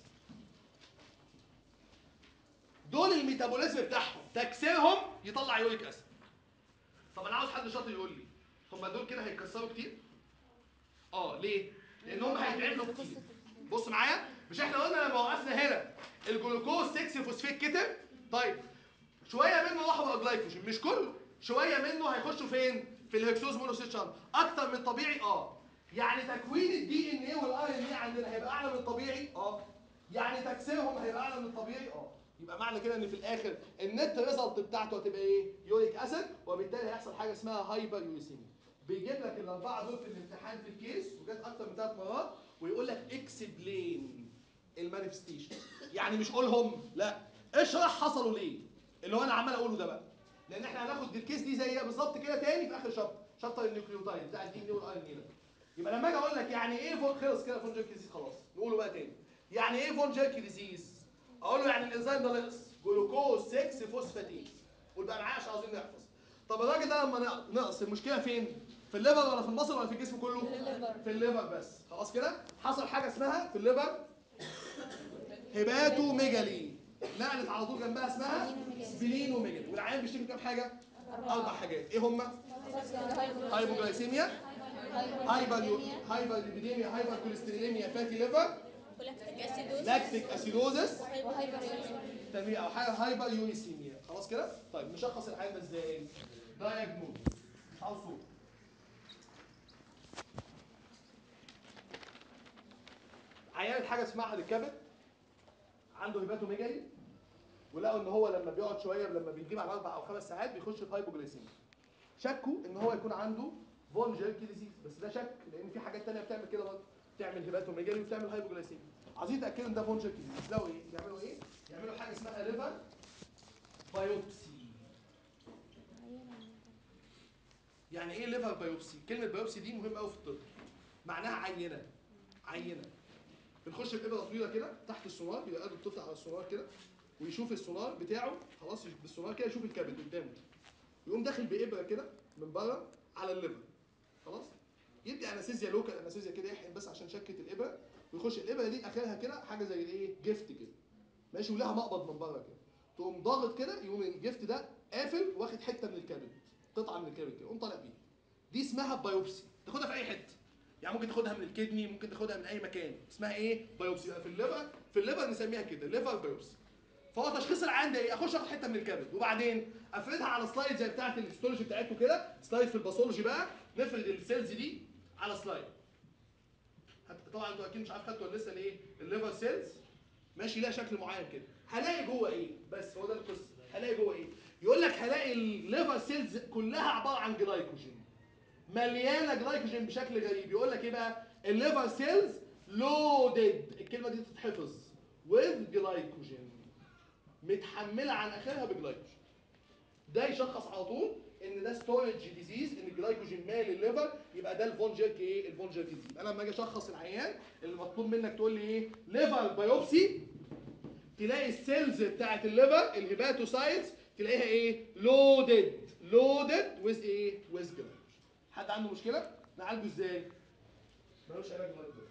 دول الميتابوليزم بتاعهم تكسيرهم يطلع يوريك اسيد طب انا عاوز حد شاطر يقول لي هم دول كده هيتكسروا كتير اه ليه لانهم هيتعملوا كتير بص معايا مش احنا قلنا لما وقفنا هنا الجلوكوز 6 فوسفيت كتر طيب شويه منه راحوا بقى جلايكوجين مش كله شويه منه هيخشوا فين في الهكسوز مونوسيتشان اكتر من الطبيعي اه يعني تكوين الدي ان اي والار ان اي عندنا هيبقى اعلى من الطبيعي اه يعني تكسيرهم هيبقى اعلى من الطبيعي اه يبقى معنى كده ان في الاخر النت ريزلت بتاعته هتبقى ايه يوريك اسيد وبالتالي هيحصل حاجه اسمها هايبر يوريسيميا بيجيب لك الاربعه دول في الامتحان في الكيس وجت اكتر من ثلاث مرات ويقول لك اكسبلين المانيفستيشن يعني مش قولهم لا اشرح حصلوا ليه اللي هو انا عمال اقوله ده بقى لان احنا هناخد الكيس دي زيها بالظبط كده تاني في اخر شابتر شابتر النيوكليوتايد بتاع الدي ان اي والار ان اي ده يبقى لما اجي اقول لك يعني ايه فون خلص كده فون جيركي ديزيز خلاص نقوله بقى تاني يعني ايه فون جيركي ديزيز اقول له يعني الانزيم ده نقص جلوكوز 6 فوسفاتيز قول بقى معايا عشان عاوزين نحفظ طب الراجل ده لما نق- نقص المشكله فين في الليفر ولا في المصل ولا في الجسم كله في الليفر بس خلاص كده حصل حاجه اسمها في الليفر هيباتوميجالي نقلت على طول جنبها اسمها سبلينوميجالي والعيان بيشتكي من كام حاجه اربع حاجات ايه هم هايبوجلايسيميا هايبر هايبر ليبيديميا هايبر كوليستروليميا فاتي ليفر ولاكتيك اسيدوز لاكتيك اسيدوزس وهايبر تنويع او حاجه هايبر يوريسيميا خلاص كده طيب نشخص العيان ده ازاي دايجنوز مش عاوز صوت عيان حاجه اسمها الكبد عنده هيباتوميجالي ولقوا ان هو لما بيقعد شويه لما بيجيب على اربع او خمس ساعات بيخش في هايبوجليسيميا شكوا ان هو يكون عنده فون جيركي ديزيز بس ده شك لان في حاجات تانية بتعمل كده برضه بتعمل هيباتوميجالي وبتعمل هايبوجليسيميا عايزين يتاكدوا ان ده فون جيركي ديزيز لو ايه يعملوا ايه يعملوا حاجه اسمها ليفر بايوبسي يعني ايه ليفر بايوبسي كلمه بايوبسي دي مهمه قوي في الطب معناها عينه عينه بنخش بابره طويله كده تحت السونار يبقى قاعد الطفل على السونار كده ويشوف السونار بتاعه خلاص يشوف بالسونار كده يشوف الكبد قدامه يقوم داخل بابره كده من بره على الليفر خلاص يدي انستيزيا لوكال انستيزيا كده يحقن بس عشان شكه الابره ويخش الابره دي اخرها كده حاجه زي الايه جفت كده ماشي ولها مقبض من بره كده تقوم ضاغط كده يقوم الجفت ده قافل واخد حته من الكبد قطعه من الكبد كده يقوم طالع بيها دي اسمها بايوبسي تاخدها في اي حته يعني ممكن تاخدها من الكدني ممكن تاخدها من اي مكان اسمها ايه بايوبسي يبقى في الليفر في الليفر نسميها كده ليفر بايوبسي فهو تشخيص العيان ده ايه اخش اخد حته من الكبد وبعدين افردها على سلايد زي بتاعه الهيستولوجي بتاعتكم كده سلايد في الباثولوجي بقى نفرد السيلز دي على سلايد حتى طبعا انتوا اكيد مش عارف خدتوا ولا لسه الايه الليفر سيلز ماشي لها شكل معين كده هلاقي جوه ايه بس هو ده القصه هلاقي جوه ايه يقول لك هلاقي الليفر سيلز كلها عباره عن جلايكوجين مليانه جلايكوجين بشكل غريب يقول لك ايه بقى الليفر سيلز لودد الكلمه دي تتحفظ with جلايكوجين متحمله عن اخرها بجلايكوجين ده يشخص على طول ان ده ستورج ديزيز ان الجلايكوجين مال الليفر يبقى ده الفون جيرك ايه الفون جيرك ديزيز انا لما اجي اشخص العيان اللي مطلوب منك تقول لي ايه ليفر بايوبسي تلاقي السيلز بتاعت الليفر الهيباتوسايتس تلاقيها ايه لودد لودد ويز ايه ويز جلايكوجين حد عنده مشكله نعالجه ازاي ملوش علاج لغايه دلوقتي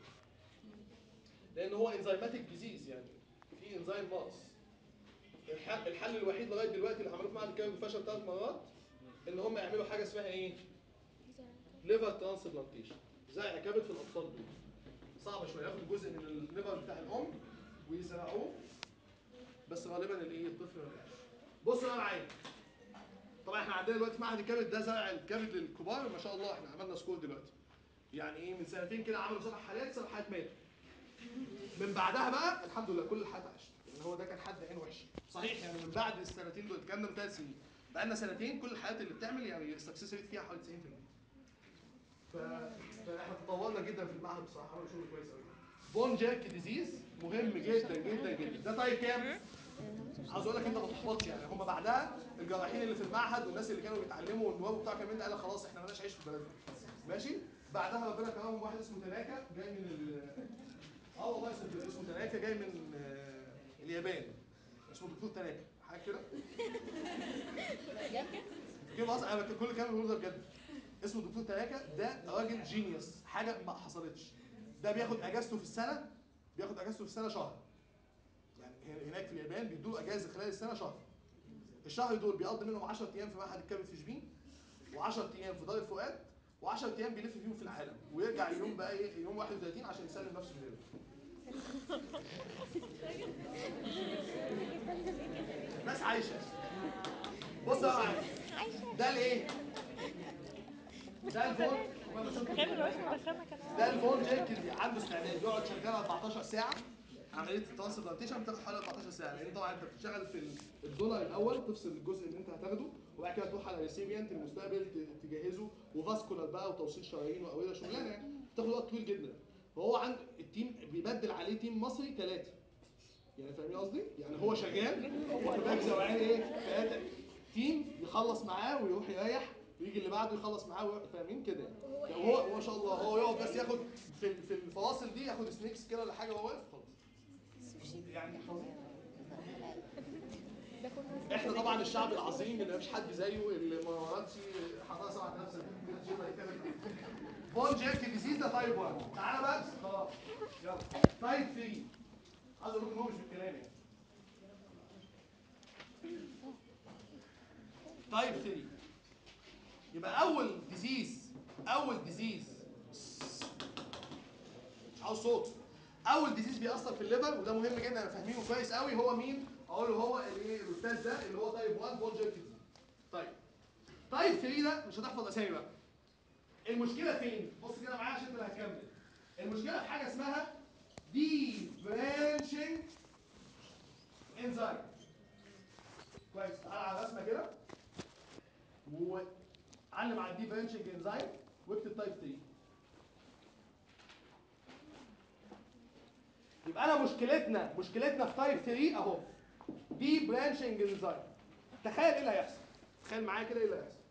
لان هو انزيماتيك ديزيز يعني في انزيم ناقص الحل, الحل الوحيد لغايه دلوقتي اللي عملوه في معهد الكبد فشل ثلاث مرات ان هم يعملوا حاجه اسمها ايه؟ ليفر ترانسبلانتيشن زرع كبد في الاطفال دول صعب شويه ياخدوا جزء من الليفر بتاع الام ويزرعوه بس غالبا الايه الطفل ما بيعيش بصوا بقى معايا طبعا احنا عندنا دلوقتي في معهد الكبد ده زرع الكبد للكبار ما شاء الله احنا عملنا سكور دلوقتي يعني ايه من سنتين كده عملوا سبع حالات سبع حالات ماتوا من بعدها بقى الحمد لله كل الحالات عاشت يعني هو ده كان حد عين وحش صحيح يعني من بعد السنتين دول الكلام ده من ثلاث سنين بقى لنا سنتين كل الحالات اللي بتعمل يعني السكسس ريت فيها حوالي 90% ف... فاحنا تطورنا جدا في المعهد بصراحه عملوا شغل كويس قوي بون جاك ديزيز مهم جدا جدا جدا ده طيب كام؟ عاوز اقول لك انت ما تحبطش يعني هم بعدها الجراحين اللي في المعهد والناس اللي كانوا بيتعلموا والنواب بتاع كمان قال لك خلاص احنا مالناش عيش في البلد دي. ماشي بعدها ربنا كرمهم واحد اسمه تناكا جاي من ال اه والله اسمه اسمه تناكا جاي من آه، اليابان اسمه دكتور تناكا حاجه كده كده اصلا انا كل كلام بقوله ده بجد اسمه دكتور تناكا ده راجل جينيوس حاجه ما حصلتش ده بياخد اجازته في السنه بياخد اجازته في السنه شهر يعني هناك في اليابان بيدوا اجازه خلال السنه شهر الشهر دول بيقضي منهم 10 ايام في معهد الكبد في شبين و10 ايام في دار الفؤاد و10 ايام بيلف فيهم في العالم ويرجع يوم بقى ايه يوم 31 عشان يسلم نفسه لله ناس عايشه بص بقى معايا ده الايه؟ ده الفون ده الفون جيركن عنده استعداد يقعد شغال 14 ساعه عمليه الترانسبلانتيشن بتاخد حوالي 14 ساعه لان طبعا انت بتشتغل في الدولار الاول تفصل الجزء اللي انت هتاخده وبعد كده تروح على ريسيبيانت المستقبل ت- تجهزه وفاسكولار بقى وتوصيل شرايين واوعيه شغلانه يعني بتاخد وقت طويل جدا وهو عند التيم بيبدل عليه تيم مصري ثلاثه يعني فاهمين قصدي؟ يعني هو شغال وكمان زوعان ايه؟ ثلاثه تيم يخلص معاه ويروح يريح ويجي اللي بعده يخلص معاه ويروح- فاهمين كده يعني يعني هو ما شاء الله هو يقعد بس ياخد في في الفواصل دي ياخد سنيكس كده ولا حاجه وهو واقف خلاص يعني احنا طبعا الشعب العظيم اللي مفيش حد زيه اللي ما ولدش حضاره سبعة نفسك بون جيرك ديزيز ده تايب 1 تعالى بقى خلاص يلا تايب 3 عايز اقول لكم هو مش بالكلام يعني تايب 3 يبقى اول ديزيز اول ديزيز مش عاوز صوت اول ديزيز بيأثر في الليفر وده مهم جدا انا فاهمينه كويس قوي هو مين اقول له هو الايه الاستاذ ده اللي هو تايب 1 بون جيرك ديزيز طيب تايب 3 ده مش هتحفظ اسامي بقى المشكله فين بص كده معايا عشان انت اللي هتكمل المشكله في حاجه اسمها دي برانشنج انزايم كويس تعالى على الرسمه كده وعلم على الدي برانشنج انزايم واكتب تايب 3 يبقى انا مشكلتنا مشكلتنا في تايب 3 اهو دي برانشنج انزايم تخيل ايه اللي هيحصل تخيل معايا كده ايه اللي هيحصل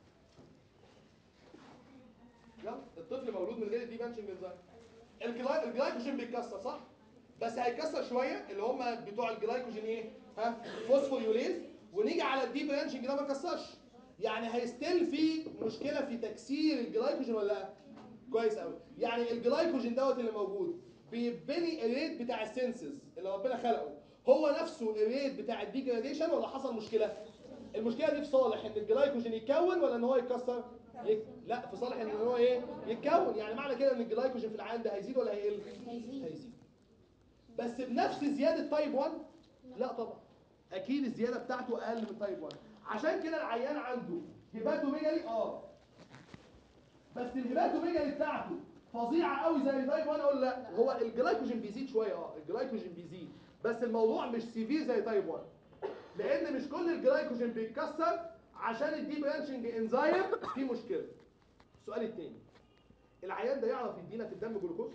يلا الطفل مولود من غير الدي برانشنج انزايم الجلاي- الجلايكوجين بيتكسر صح بس هيتكسر شويه اللي هم بتوع الجلايكوجين ايه ها فوسفوريوليز ونيجي على الدي برانشنج ده ما كسرش يعني هيستيل في مشكله في تكسير الجلايكوجين ولا لا كويس قوي يعني الجلايكوجين دوت اللي موجود بيبني الريت بتاع السنسز اللي ربنا خلقه هو نفسه الريت بتاع الديجراديشن ولا حصل مشكله المشكله دي في صالح ان الجلايكوجين يتكون ولا ان هو يتكسر يك... لا في صالح ان هو ايه يتكون يعني معنى كده ان الجلايكوجين في العيان ده هيزيد ولا هيقل هيزيد. هيزيد بس بنفس زياده تايب 1 لا طبعا اكيد الزياده بتاعته اقل من تايب 1 عشان كده العيان عنده هيباتوميجالي اه بس الهيباتوميجالي بتاعته فظيعه قوي زي تايب 1 اقول لا هو الجلايكوجين بيزيد شويه اه الجلايكوجين بيزيد بس الموضوع مش سيفير زي تايب 1 لان مش كل الجلايكوجين بيتكسر عشان الدي برانشنج انزايم فيه مشكله السؤال الثاني العيان ده يعرف يدينا في الدم جلوكوز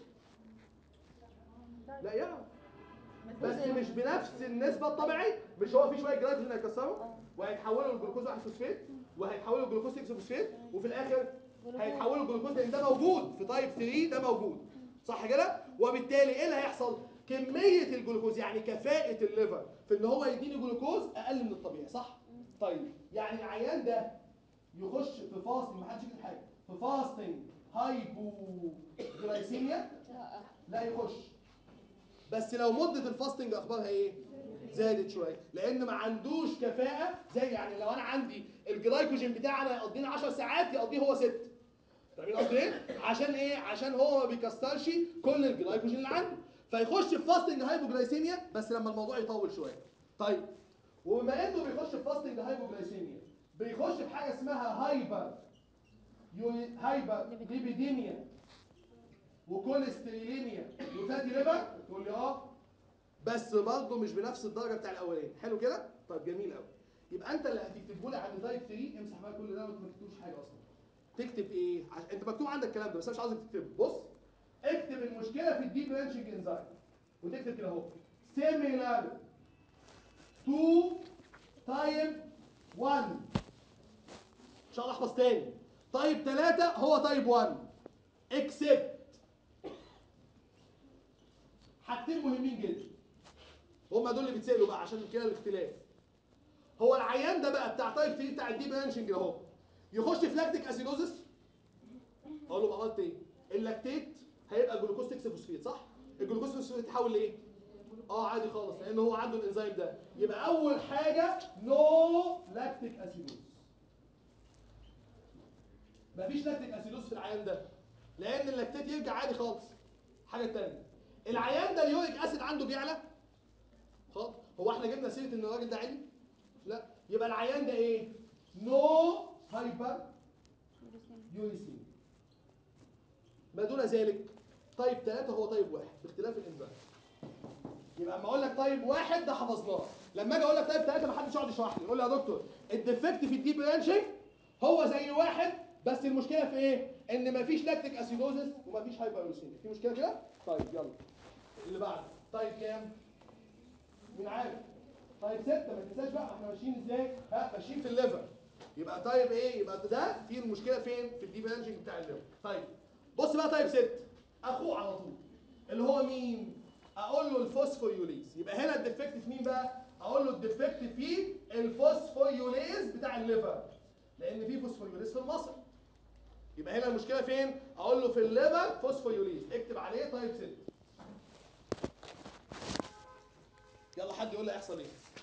لا يعرف بس مش بنفس النسبه الطبيعيه مش هو في شويه جلايكوجين هيكسروا وهيتحولوا لجلوكوز 1 فوسفات وهيتحولوا لجلوكوز 6 فوسفات وفي الاخر هيتحولوا لجلوكوز لان ده موجود في تايب 3 ده موجود صح كده وبالتالي ايه اللي هيحصل كميه الجلوكوز يعني كفاءه الليفر في ان هو يديني جلوكوز اقل من الطبيعي صح طيب يعني العيان ده يخش في فاستنج ما حدش يكتب حاجه في فاستنج هايبو جلايسيميا لا لا يخش بس لو مده الفاستنج اخبارها ايه زادت شويه لان ما عندوش كفاءه زي يعني لو انا عندي الجلايكوجين بتاعنا يقضينا 10 ساعات يقضيه هو 6 فاهمين قصدي ايه عشان ايه عشان هو ما بيكسرش كل الجلايكوجين اللي عنده فيخش في فاستنج هايبوجلايسيميا بس لما الموضوع يطول شويه طيب وبما انه بيخش في فاستنج هايبوجلايسيميا بيخش في حاجه اسمها هايبر يوري هايبر ليبيديميا وكوليستريليميا وفاتي ليفر تقول لي اه بس برضه مش بنفس الدرجه بتاع الاولاني حلو كده طيب جميل قوي يبقى انت اللي هتكتبه لي عند تايب 3 امسح بقى كل ده وانت ما تكتبوش حاجه اصلا تكتب ايه عش... انت مكتوب عندك الكلام ده بس انا مش عاوزك تكتبه بص اكتب المشكله في الدي برانشنج انزايم وتكتب كده اهو similar to type 1 ان شاء الله احفظ تاني طيب 3 هو تايب 1 except حاجتين حاجتين مهمين جدا هما دول اللي بيتسالوا بقى عشان كده الاختلاف هو العيان ده بقى بتاع تايب 3 بتاع الديب رانشنج اهو يخش في لاكتيك اسيدوزس اقول له عملت ايه اللاكتيت هيبقى جلوكوز 6 فوسفيت صح الجلوكوز فوسفيت يتحول لايه اه عادي خالص لان هو عنده الانزيم ده يبقى اول حاجه نو لاكتيك اسيدوز مفيش لاكتيك اسيدوز في العيان ده لان اللاكتيت يرجع عادي خالص حاجه تانية العيان ده اليوريك اسيد عنده بيعلى خالص هو احنا جبنا سيره ان الراجل ده عالي لا يبقى العيان ده ايه نو هايبر يوريسين ما دون ذلك طيب 3 هو طيب واحد باختلاف الانزيم يبقى اما اقول لك طيب واحد ده حفظناه لما اجي اقول لك طيب 3 ما حدش يقعد يشرح لي يقول لي يا دكتور الديفكت في الديب برانشنج هو زي واحد بس المشكله في ايه ان مفيش لاكتيك اسيدوزس ومفيش هايبر يوريسين في مشكله كده طيب يلا اللي بعده طيب كام مين عارف طيب ستة ما تنساش بقى احنا ماشيين ازاي ها ماشيين في الليفر يبقى طيب ايه يبقى ده في المشكله فين في الديب رانشنج بتاع الليفر طيب بص بقى طيب ست اخوه على طول اللي هو مين اقول له الفوسفوريوليز يبقى هنا الديفكت في مين بقى اقول له الديفكت في الفوسفوريوليز بتاع الليفر لان في فوسفوريوليز في المصل يبقى هنا المشكله فين اقول له في الليفر فوسفوريوليز اكتب عليه طيب ست يلا حد يقول لي هيحصل ايه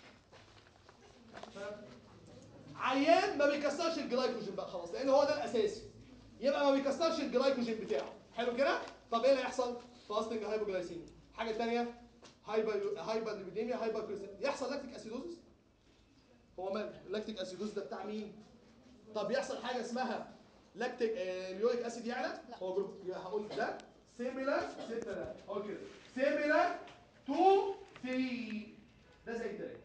عيان ما بيكسرش الجلايكوجين بقى خلاص لان هو ده الاساسي يبقى ما بيكسرش الجلايكوجين بتاعه حلو كده طب ايه اللي هيحصل فاستنج هايبوجلايسيميا حاجه ثانيه هايبر هايبر ليبيديميا هايبر كريسين يحصل لاكتيك اسيدوزس هو مال اللاكتيك اسيدوز ده بتاع مين طب يحصل حاجه اسمها لاكتيك آه، اليوريك اسيد يعلى هو جروب يبقى هقول ده سيميلر 6 ده هو كده سيميلر تو 3 ده زي 3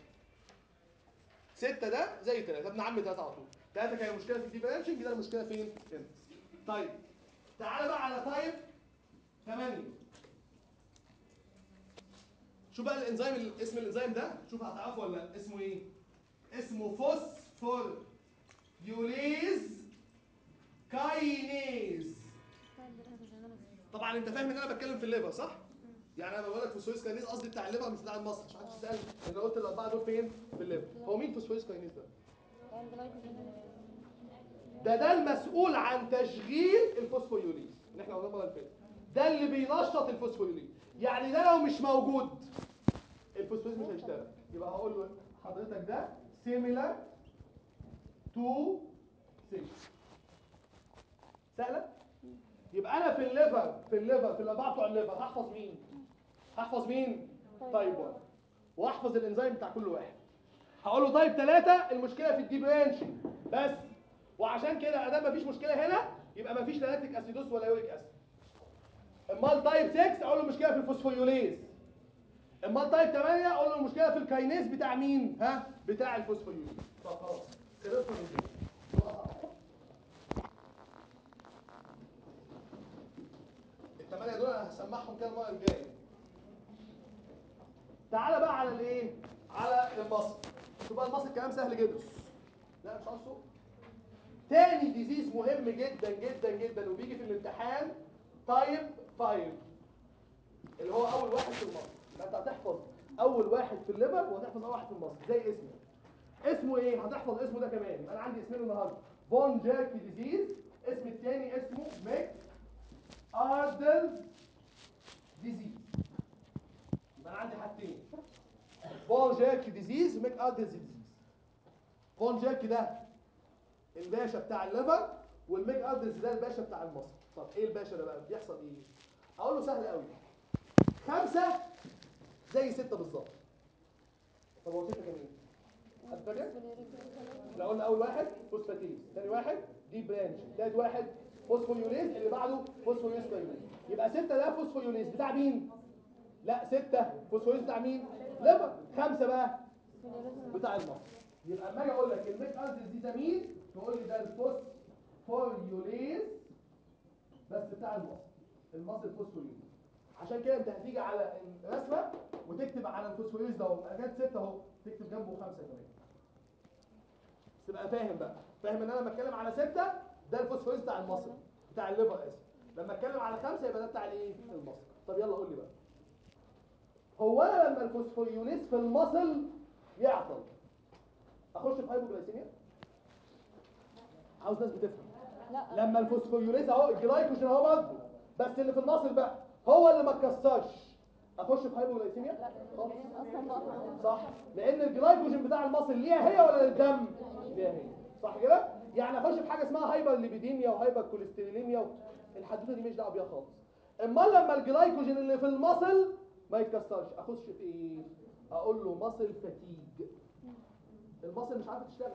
6 ده زي 3 ابن عم 3 على طول 3 كان المشكله في الديب برانشنج ده المشكله فين هنا طيب تعالى بقى على تايب 8 شوف بقى الانزيم ال- اسم الانزيم ده شوف هتعرفه ولا لا اسمه ايه اسمه فوسفور يوليز كاينيز طبعا انت فاهم ان انا بتكلم في الليفر صح يعني انا بقول لك فوسفوريس كاينيز قصدي بتاع الليفر مش بتاع المصل مش حدش يسالني انا قلت الاربعه دول فين في الليفر هو مين فوسفوريس كاينيز ده ده ده المسؤول عن تشغيل الفوسفوريوليز اللي احنا قلناه المره اللي فاتت ده اللي بينشط الفوسفوريوليز يعني ده لو مش موجود الفوسفوريز مش هيشتغل يبقى هقول له حضرتك ده سيميلار تو 6 سهله يبقى انا في الليفر في الليفر في الاربعه بتوع الليفر هحفظ مين هحفظ مين تايب 1 واحفظ الانزيم بتاع كل واحد هقول له طيب ثلاثة المشكلة في الديب رانشنج بس وعشان كده ادام مفيش مشكلة هنا يبقى مفيش لا لاكتيك اسيدوس ولا يوريك اسيد امال تايب 6 اقول له المشكلة في الفوسفوريوليز امال تايب 8 اقول له المشكلة في الكاينيز بتاع مين ها بتاع الفوسفوريوليز طب خلاص خلصنا من دي الثمانية دول انا هسمعهم كده المرة الجاية تعالى بقى على الايه على المصل شوف بقى المصل الكلام سهل جدا لا مش عارف صوت تاني ديزيز مهم جدا جدا جدا وبيجي في الامتحان تايب 5 اللي هو اول واحد في المصل يبقى انت هتحفظ اول واحد في الليفر وهتحفظ اول واحد في المصل زي اسمه اسمه ايه هتحفظ اسمه ده كمان يبقى انا عندي اسمين النهارده فون جيركي ديزيز اسم التاني اسمه ميك اردل ديزيز يبقى انا عندي حاجتين فون جيركي ديزيز ميك اردل ديزيز فون جيركي ده الباشا بتاع الليفر والميك اردلز ده الباشا بتاع المصل طب ايه الباشا ده بقى بيحصل ايه اقول له سهل قوي خمسة زي ستة بالظبط طب هو ستة كان ايه حد فاكر احنا قلنا اول واحد فوسفاتيز ثاني واحد دي برانش ثالث واحد فوسفوريوليز اللي بعده فوسفوريوليز كاينيز يبقى ستة ده فوسفوريوليز بتاع مين لا ستة فوسفوريوليز بتاع مين ليفر خمسة بقى بتاع المصل يبقى اما اجي اقول لك الميك ارزز دي ده مين تقول لي ده الفوسفوريوليز بس بتاع المصل المصل فوسفوريوليز عشان كده انت هتيجي على الرسمه وتكتب على الفوسفوريوليز ده اهو جت 6 اهو تكتب جنبه 5 كمان تبقى فاهم بقى فاهم ان انا لما اتكلم على 6 ده الفوسفوريوليز بتاع المصل بتاع الليفر اسف لما اتكلم على 5 يبقى ده بتاع الايه المصل طب يلا قول لي بقى هو انا لما الفوسفوريوليز في المصل يعطل اخش في هايبوجلايسيميا عاوز ناس بتفهم لا لما الفوسفوريوليز اهو الجلايكوجين اهو برضه بس اللي في المصل بقى هو اللي ما اتكسرش اخش في هايبوجلايسيميا خالص اصلا بقى صح لان الجلايكوجين بتاع المصل ليها هي ولا للدم ليها هي صح كده يعني اخش في حاجه اسمها هايبر ليبيديميا وهايبر كوليستروليميا و... الحدوته دي مش دعوه بيها خالص امال لما الجلايكوجين اللي في المصل ما يتكسرش اخش في ايه اقول له مصل فاتيج المصل مش عارفه تشتغل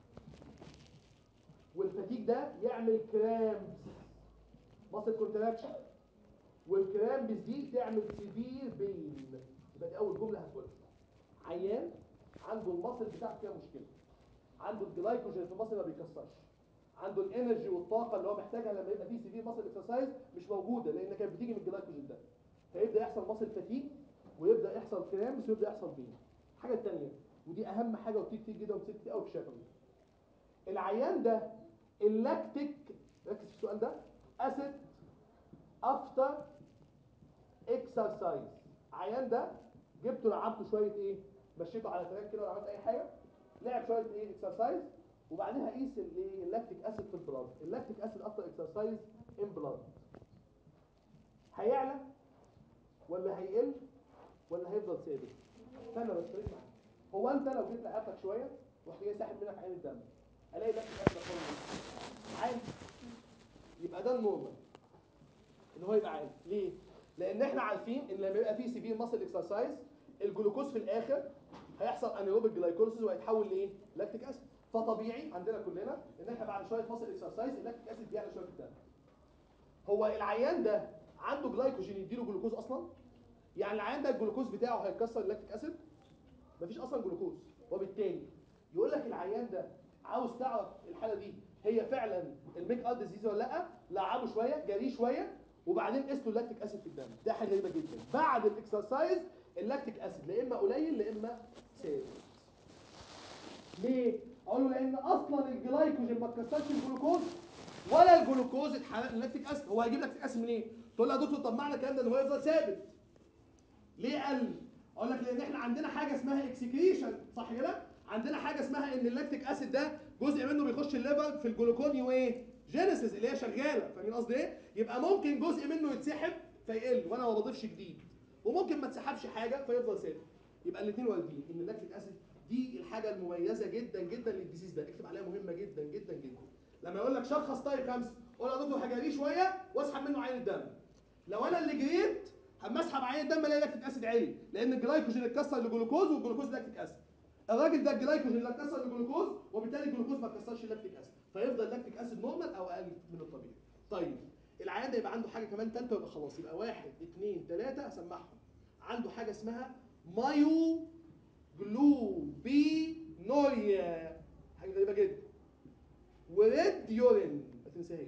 والفاتيج ده يعمل كرامبس مصل كونتراكشن والكرامبس دي تعمل سيفير بين يبقى دي اول جمله هتقولها عيان عنده المصل بتاعته فيها مشكله عنده الجلايكوجين في المصل ما بيكسرش عنده الانرجي والطاقه اللي هو محتاجها لما يبقى فيه سيفير مصل اكسرسايز مش موجوده لان كانت بتيجي من الجلايكوجين ده فيبدا يحصل مصل فتيج ويبدا يحصل كرامبس ويبدا يحصل بين الحاجه الثانيه ودي اهم حاجه وبتيجي كتير جدا وبتيجي كتير قوي في الشفوي العيان ده اللاكتيك ركز في السؤال ده اسيد افتر اكسرسايز عيان ده جبته لعبته شويه ايه مشيته على تراك كده ولا عملت اي حاجه لعب شويه ايه اكسرسايز وبعدين هقيس الايه اللاكتيك اسيد في البلاد اللاكتيك اسيد افتر اكسرسايز ان بلاد هيعلى ولا هيقل ولا هيفضل ثابت استنى بس خليك معايا هو انت لو جيت لقيتك شويه ورحت جاي ساحب منك عين الدم الاقي اللاكتيك اسيد خالص عالي يبقى ده النورمال ان هو يبقى عالي ليه لان احنا عارفين ان لما يبقى فيه سيفير ماسل اكسرسايز الجلوكوز في الاخر هيحصل انيروبيك جلايكوليسيس وهيتحول لايه لاكتيك اسيد فطبيعي عندنا كلنا ان احنا بعد شويه ماسل اكسرسايز اللاكتيك اسيد بيعلى شويه في الدم هو العيان ده عنده جلايكوجين يديله جلوكوز اصلا يعني العيان ده الجلوكوز بتاعه هيكسر اللاكتيك اسيد مفيش اصلا جلوكوز وبالتالي يقول لك العيان ده عاوز تعرف الحاله دي هي فعلا الميك اب ديزيز ولا لا لعبه شويه جريه شويه وبعدين قيس له اللاكتيك اسيد في الدم ده حاجه غريبه جدا بعد الاكسرسايز اللاكتيك اسيد لا اما قليل لا اما ثابت ليه اقول له لان اصلا الجلايكوجين ما اتكسرش الجلوكوز ولا الجلوكوز اتحرق اللاكتيك اسيد هو هيجيب لاكتيك اسيد منين تقول له يا دكتور طب معنى الكلام ده ان هو يفضل ثابت ليه قل اقول لك لان احنا عندنا حاجه اسمها اكسكريشن صح كده عندنا حاجه اسمها ان اللاكتيك اسيد ده جزء منه بيخش الليفر في الجلوكونيو ايه جينيسيس اللي هي شغاله فاهمين قصدي ايه يبقى ممكن جزء منه يتسحب فيقل وانا ما بضيفش جديد وممكن ما تسحبش حاجه فيفضل ثابت يبقى الاثنين واردين ان اللاكتيك اسيد دي الحاجه المميزه جدا جدا للديزيز ده اكتب عليها مهمه جدا جدا جدا لما يقول لك شخص طيب خمسه قول يا دكتور هجريه شويه واسحب منه عين الدم لو انا اللي جريت اما اسحب عين الدم الاقي لاكتيك اسيد عالي لان الجلايكوجين اتكسر لجلوكوز والجلوكوز لاكتيك اسيد الراجل ده الجلايكوجين اللي اتكسر لجلوكوز وبالتالي الجلوكوز ما اتكسرش اللاكتيك اسيد فيفضل لاكتيك اسيد نورمال او اقل من الطبيعي طيب العيان ده يبقى عنده حاجه كمان ثالثه يبقى خلاص يبقى واحد اثنين ثلاثه اسمعهم عنده حاجه اسمها مايو جلوبينوريا حاجه غريبه جدا وريد يورين ما تنساهاش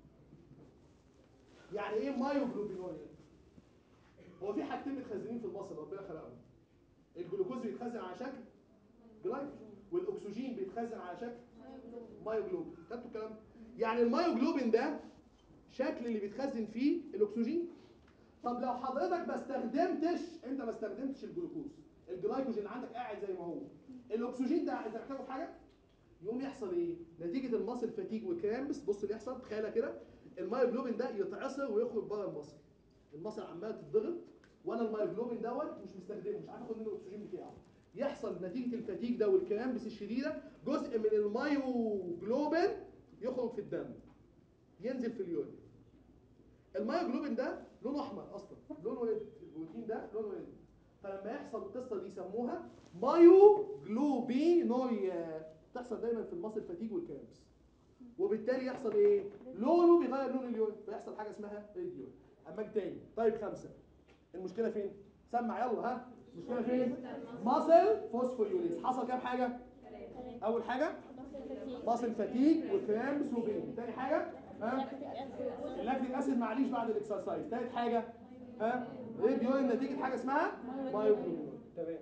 يعني ايه مايو جلوبينوريا هو في حاجتين متخزنين في المصل ربنا خلقهم الجلوكوز بيتخزن على شكل جلايكوجين والاكسجين بيتخزن على شكل مايوجلوبين خدتوا الكلام ده؟ يعني المايوجلوبين ده شكل اللي بيتخزن فيه الاكسجين طب لو حضرتك ما استخدمتش انت ما استخدمتش الجلوكوز الجلايكوجين اللي عندك قاعد زي ما هو الاكسجين ده انت محتاجه في حاجه يقوم يحصل ايه نتيجه المصل فاتيج وكرامبس بص اللي يحصل تخيلها كده المايوجلوبين ده يتعصر ويخرج بره المصل المصل عماله تتضغط وانا المايوجلوبين دوت مش مستخدمه مش عارف اخد منه الاكسجين بتاعه يحصل نتيجه الفاتيج ده والكرامبس الشديده جزء من المايوجلوبين يخرج في الدم ينزل في اليورين المايوجلوبين ده لونه احمر اصلا لونه ايه البروتين ده لونه ايه فلما يحصل القصه دي يسموها مايوجلوبينوريا تحصل دايما في المصل فاتيج والكرامبس وبالتالي يحصل ايه لونه بيغير لون اليورين فيحصل حاجه اسمها ريد يورين اما تاني طيب خمسه المشكله فين سمع يلا ها المشكله فين ماسل فوسفوريوليز حصل كام حاجه اول حاجه ماسل فاتيج وكرامبس وبين تاني حاجه ها اللاكتيك اسيد معليش بعد الاكسرسايز تالت حاجه ها ريد يورين نتيجه حاجه اسمها مايوجلوبين تمام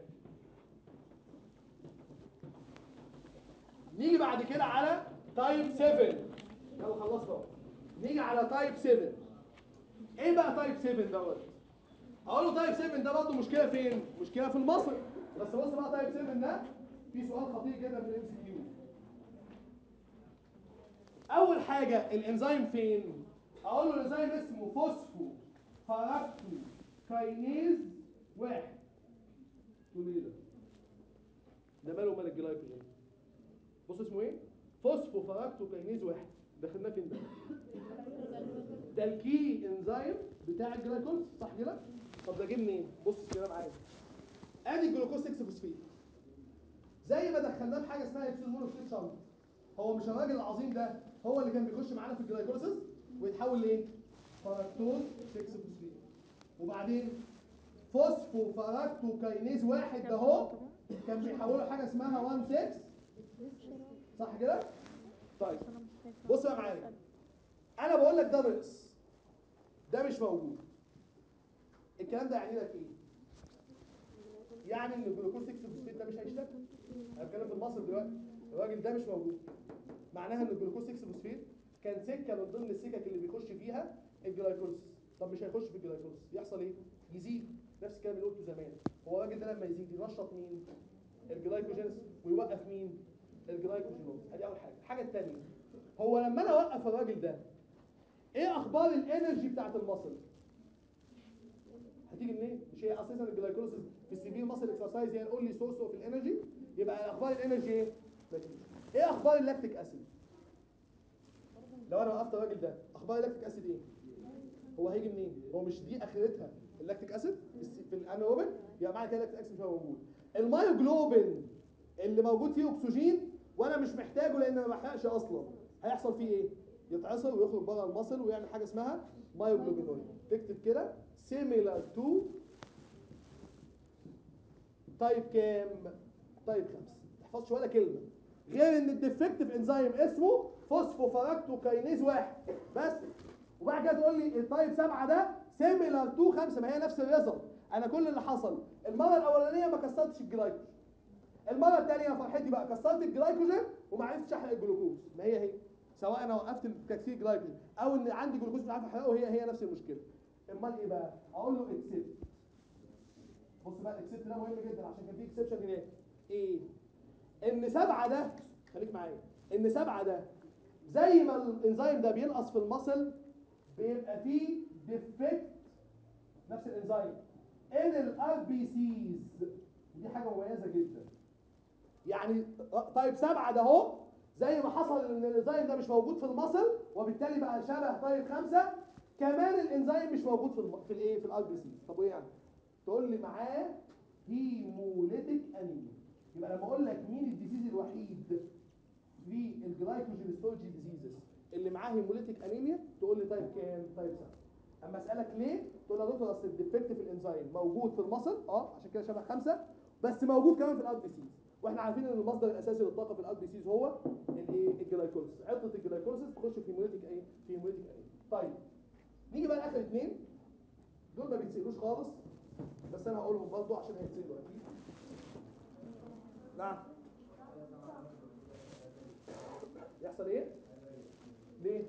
نيجي بعد كده على تايب 7 يلا خلصنا نيجي على تايب 7 ايه بقى تايب 7 دوت اقول له تايب 7 ده برضه مشكله فين مشكله في المصل بس بص بقى تايب 7 ده في سؤال خطير جدا في الام سي كيو اول حاجه الانزيم فين اقول له الانزيم اسمه فوسفو فاراكتو كاينيز واحد تقول لي ايه ده ده ماله ومال الجلايكوجين بص اسمه ايه فوسفو فاراكتو كاينيز واحد دخلناه فين ده ده الكي انزيم بتاع الجلايكوز صح كده طب ده جه منين بص كده معايا ادي الجلوكوز 6 فوسفيت زي ما دخلناه بحاجه اسمها اكسيد مونوكسيد شنط هو مش الراجل العظيم ده هو اللي كان بيخش معانا في الجلايكوليسيس ويتحول لايه فراكتوز 6 فوسفيت وبعدين فوسفو فراكتو كاينيز واحد ده اهو كان بيحوله حاجه اسمها 1 6 صح كده طيب بص بقى معايا انا بقول لك ده ناقص ده مش موجود الكلام ده يعني لك ايه يعني ان الجلوكوز 6 فوسفيت ده مش هيشتغل انا بتكلم في المصري دلوقتي الراجل ده مش موجود معناها ان الجلوكوز 6 فوسفيت كان سكه من ضمن السكك اللي بيخش فيها الجلايكوليسيس طب مش هيخش في الجلايكوليسيس يحصل ايه يزيد نفس الكلام اللي قلته زمان هو الراجل ده لما يزيد ينشط مين الجلايكوجينز ويوقف مين الجلايكوجينوز ادي اول حاجه الحاجه الثانيه هو لما انا اوقف الراجل ده ايه اخبار الانرجي بتاعت المصل هتيجي منين مش هي اساسا الجلايكوليسيس في السيفير ماسل اكسرسايز هي الاونلي سورس اوف الانرجي يبقى اخبار الانرجي ايه مفيش. ايه اخبار اللاكتيك اسيد لو انا وقفت الراجل ده اخبار اللاكتيك اسيد ايه هو هيجي منين هو مش دي اخرتها اللاكتيك اسيد في الانايروبيك يبقى معنى كده اللاكتيك اسيد مش موجود المايوجلوبين اللي موجود فيه اكسجين وانا مش محتاجه لان ما بحرقش اصلا هيحصل فيه ايه يتعصر ويخرج بره المصل ويعمل حاجه اسمها مايوجلوبينويد تكتب كده similar to تايب كام تايب 5 ما تحفظش ولا كلمه غير ان الديفكتيف انزيم اسمه فوسفوفراكتوكاينيز واحد بس وبعد كده تقول لي التايب 7 ده سيميلار تو 5 ما هي نفس الريزلت انا كل اللي حصل المره الاولانيه ما كسرتش الجلايكوجين المره الثانيه فرحتي بقى كسرت الجلايكوجين وما عرفتش احرق الجلوكوز ما هي هي سواء انا وقفت تكسير الجلايكوجين او ان عندي جلوكوز مش عارف احرقه هي هي نفس المشكله امال ايه بقى اقول له اكسبت بص بقى الاكسبت ده مهم جدا عشان كان في اكسبشن هناك ايه ان سبعه ده خليك معايا ان سبعه ده زي ما الانزيم ده بينقص في المصل بيبقى فيه ديفكت نفس الانزيم ان الار بي سيز دي حاجه مميزه جدا يعني طيب سبعه ده اهو زي ما حصل ان الانزيم ده مش موجود في المصل وبالتالي بقى شبه طيب خمسه كمان الانزيم مش موجود في الم... في الايه في الار بي سي طب وايه يعني تقول لي معاه هيموليتيك انيميا يبقى لما اقول لك مين الديزيز الوحيد في الجلايكوجين ستورج ديزيزز اللي معاه هيموليتيك انيميا تقول لي طيب كام طيب 7 اما اسالك ليه تقول لي يا دكتور اصل الديفكت في الانزيم موجود في المصل اه عشان كده شبه خمسه بس موجود كمان في الار بي سيز واحنا عارفين ان المصدر الاساسي للطاقه في الار بي سيز هو الايه الجلايكوليسيس عطله الجلايكوليسيس تخش في هيموليتيك ايه في هيموليتيك انيميا طيب نيجي بقى لاخر اثنين دول ما بيتسالوش خالص بس انا هقولهم برضه عشان هيتسالوا اكيد نعم يحصل ايه ليه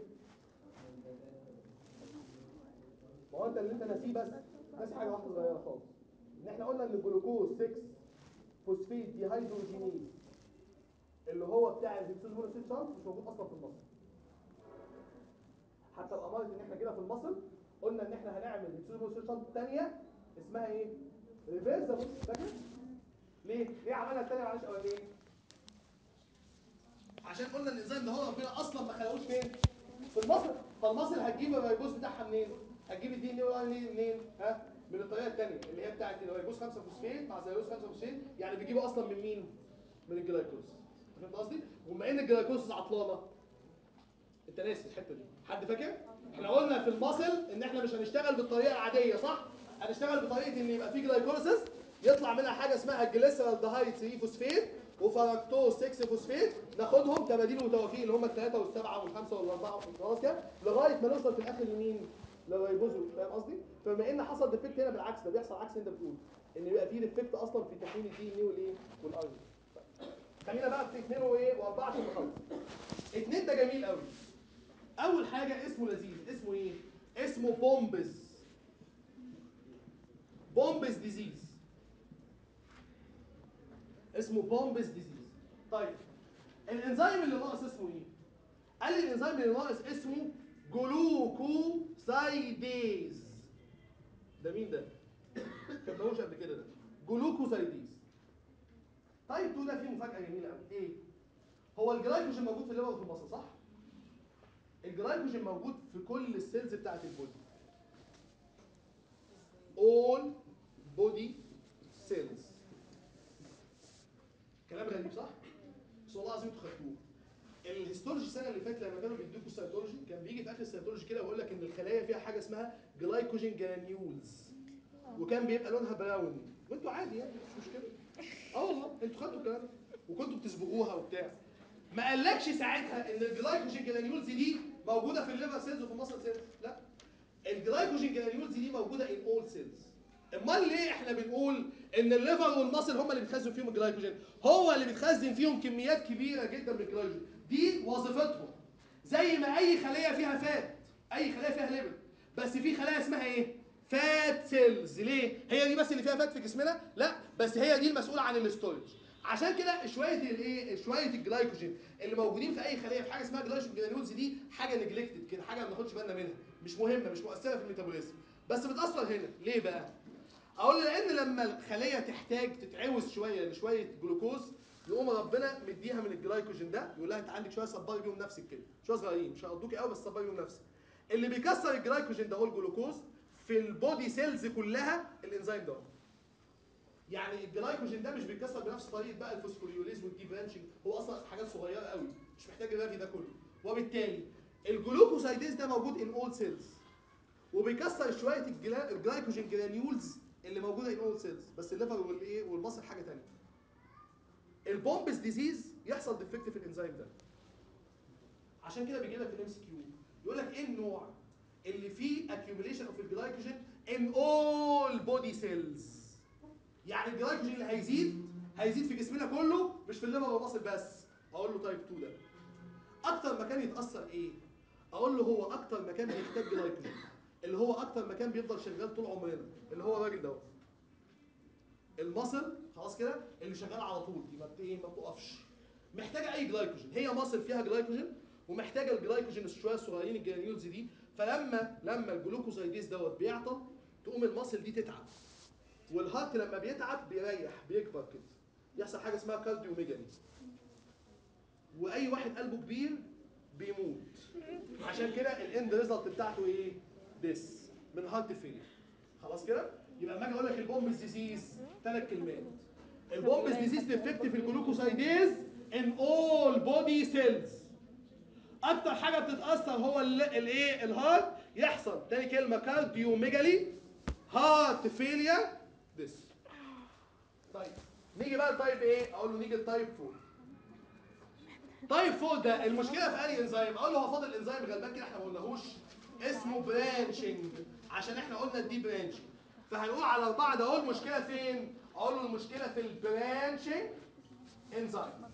ما هو انت اللي انت ناسيه بس ناسي حاجه واحده صغيره خالص ان احنا قلنا ان الجلوكوز 6 فوسفيت دي هيدروجينيز اللي هو بتاع الهكسوز مونوكسيد شانس مش موجود اصلا في المصل حتى الامارة ان احنا كده في المصل قلنا ان احنا هنعمل هكسوز مونوكسيد شانس ثانيه اسمها ايه ريفيرسبل فاكر ليه ليه عملنا الثانيه معلش اولانيه عشان قلنا ان الانزيم ده هو ربنا اصلا ما خلقوش فين في المصل فالمصل هتجيب الريبوز بتاعها منين هتجيب الدي ان اي منين ها من الطريقه الثانيه اللي هي بتاعت الريبوز 5 فوسفيت مع زيروز 5 فوسفيت يعني بيجيبوا اصلا من مين من الجلايكوز فهمت قصدي وبما ان الجلايكوز عطلانه انت ناسي الحته دي حد فاكر احنا قلنا في المصل ان احنا مش هنشتغل بالطريقه العاديه صح هنشتغل بطريقه ان يبقى في جلايكوليسيس يطلع منها حاجه اسمها الجليسرال دهايد 3 فوسفيت وفركتوز 6 فوسفيت ناخدهم تباديل متوافقين اللي هم الثلاثه والسبعه والخمسه والاربعه خلاص كده لغايه ما نوصل في الاخر لمين؟ للريبوزو فاهم قصدي؟ فبما ان حصل ديفكت هنا بالعكس ده بيحصل عكس انت بتقول ان يبقى في ديفكت اصلا في تكوين الدي ان ايه والايه؟ والار خلينا بقى في اثنين وايه؟ واربعه عشان نخلص. اثنين ده جميل قوي. اول حاجه اسمه لذيذ اسمه ايه؟ اسمه بومبس بومبس ديزيز اسمه بومبس ديزيز طيب الانزيم اللي ناقص اسمه ايه قال لي الانزيم اللي ناقص اسمه جلوكوسايديز ده مين ده كتبناهوش قبل كده ده جلوكوسايديز طيب 2 ده فيه مفاجاه جميله قوي ايه هو الجلايكوجين موجود في الليفر وفي المصل صح الجلايكوجين موجود في كل السيلز بتاعت البودي all body cells كلام غريب صح؟ بس والله العظيم انتوا خدتوه الهيستولوجي السنه اللي فاتت لما كانوا بيدوكوا السيتولوجي كان بيجي في اخر السيتولوجي كده ويقول لك ان الخلايا فيها حاجه اسمها جلايكوجين جرانيولز وكان بيبقى لونها براون وانتوا عادي يعني مش مشكله اه والله انتوا خدتوا الكلام ده وكنتوا بتسبقوها وبتاع ما قالكش ساعتها ان الجلايكوجين جرانيولز دي موجوده في الليفر سيلز وفي المصل سيلز لا الجلايكوجين جرانيولز دي موجوده ان اول سيلز امال ليه احنا بنقول ان الليفر والمصل هم اللي بيتخزن فيهم الجلايكوجين هو اللي بيتخزن فيهم كميات كبيره جدا من الجلايكوجين دي وظيفتهم زي ما اي خليه فيها فات اي خليه فيها ليبل بس في خلايا اسمها ايه فات سيلز ليه هي دي بس اللي فيها فات في جسمنا لا بس هي دي المسؤوله عن الاستورج عشان كده شويه الايه شويه الجلايكوجين اللي موجودين في اي خليه في حاجه اسمها جلايكوجين جرانيولز دي حاجه نجلكتد كده حاجه ما بناخدش بالنا منها مش مهمه مش مؤثره في الميتابوليزم بس بتاثر هنا ليه بقى اقول لان لما الخليه تحتاج تتعوز شويه لشويه جلوكوز يقوم ربنا مديها من الجلايكوجين ده يقول لها انت عندك شويه صبري بيهم نفسك كده شويه صغيرين مش هيقضوكي قوي بس صبري بيهم نفسك اللي بيكسر الجلايكوجين ده هو الجلوكوز في البودي سيلز كلها الانزيم ده يعني الجلايكوجين ده مش بيتكسر بنفس طريقه بقى الفوسفوريوليز والدي برانشنج هو اصلا حاجات صغيره قوي مش محتاج الرافي ده كله وبالتالي الجلوكوسايديز ده موجود ان اول سيلز وبيكسر شويه الجلا- الجلايكوجين جرانيولز اللي موجوده ان اول سيلز بس الليفر والايه والمصل حاجه ثانيه البومبس ديزيز يحصل ديفكت في الانزيم ده عشان كده بيجي لك في الام سي كيو يقول لك ايه النوع اللي فيه accumulation of الجلايكوجين in all body cells يعني الجلايكوجين اللي هيزيد هيزيد في جسمنا كله مش في الليفر والمصل بس اقول له تايب 2 ده اكتر مكان يتاثر ايه اقول له هو اكتر مكان بيحتاج جلايكوجين اللي هو اكتر مكان بيفضل شغال طول عمرنا اللي هو الراجل ده المصل خلاص كده اللي شغال على طول دي ما بت- ايه ما بتقفش محتاجه اي جلايكوجين هي مصل فيها جلايكوجين ومحتاجه الجلايكوجين الشويه الصغيرين الجرانيولز دي فلما لما الجلوكوزايديز دوت بيعطل تقوم المصل دي تتعب والهارت لما بيتعب بيريح بيكبر كده يحصل حاجه اسمها كارديوميجالي واي واحد قلبه كبير بيموت عشان كده الاند ريزلت بتاعته ايه ديس من هارت فيلير خلاص كده يبقى لما اجي اقول لك البومبس ديزيز ثلاث كلمات البومبس ديزيز ديفكت في الجلوكوسايديز ان اول بودي سيلز اكتر حاجه بتتاثر هو ال- الايه الهارت يحصل تاني كلمه كارديوميجالي هارت فيلير ديس طيب نيجي بقى لتايب ايه اقول له نيجي لتايب 4 تايب 4 ده المشكله في اي انزيم اقول له هو فاضل انزيم غلبان كده احنا ما قلناهوش اسمه برانشنج عشان احنا قلنا الدي برانشنج فهنقول على اربعه ده اهو المشكله فين اقول له المشكله في البرانشنج انزيم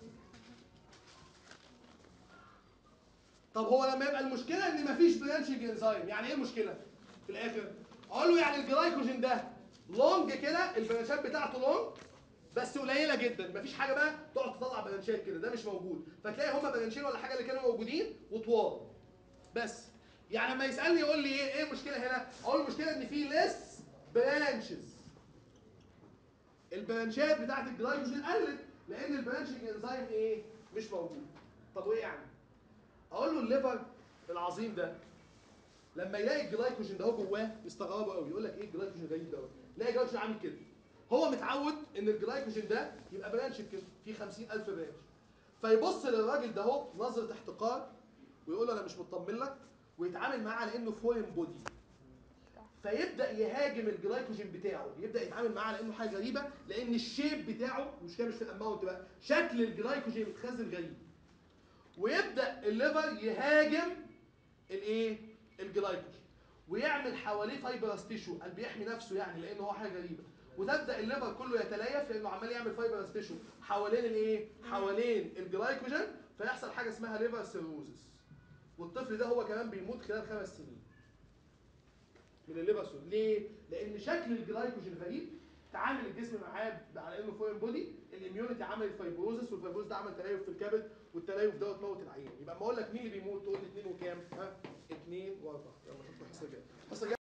طب هو لما يبقى المشكله ان مفيش برانشنج انزيم يعني ايه المشكله في الاخر اقول له يعني الجلايكوجين ده لونج كده البرانشات بتاعته لونج بس قليله جدا مفيش حاجه بقى تقعد تطلع برانشات كده ده مش موجود فتلاقي هما برانشين ولا حاجه اللي كانوا موجودين وطوال بس يعني لما يسالني يقول لي ايه ايه المشكله هنا اقول له المشكله ان في ليس برانشز البرانشات بتاعت الجلايكوجين قلت لان البرانشنج انزيم ايه مش موجود طب وايه يعني اقول له الليفر العظيم ده لما يلاقي الجلايكوجين ده هو جواه يستغربوا قوي يقول لك ايه الجلايكوجين غريب ده لا الجلايكوجين عامل كده هو متعود ان الجلايكوجين ده يبقى برانش كده فيه 50000 برانش فيبص للراجل ده اهو نظره احتقار ويقول له انا مش مطمن لك ويتعامل معاه على انه فورين بودي فيبدا يهاجم الجلايكوجين بتاعه يبدا يتعامل معاه على انه حاجه غريبه لان الشيب بتاعه مش كده مش في الاماونت بقى شكل الجلايكوجين متخزن غريب ويبدا الليفر يهاجم الايه الجلايكوجين ويعمل حواليه فايبرس تيشو قال بيحمي نفسه يعني لان هو حاجه غريبه وتبدا الليفر كله يتليف لانه عمال يعمل فايبرس تيشو حوالين الايه حوالين الجلايكوجين فيحصل حاجه اسمها ليفر سيروزس والطفل ده هو كمان بيموت خلال خمس سنين من الليفر سول ليه؟ لان شكل الجلايكوجين غريب تعامل الجسم معاه على انه فورين بودي الاميونيتي عملت فايبروزس والفايبروز ده عمل تليف في الكبد والتليف دوت موت العيان يبقى اما اقول لك مين اللي بيموت تقول لي اثنين وكام؟ ها؟ اثنين واربعه يلا نشوف الحصه الجايه الحصه الجايه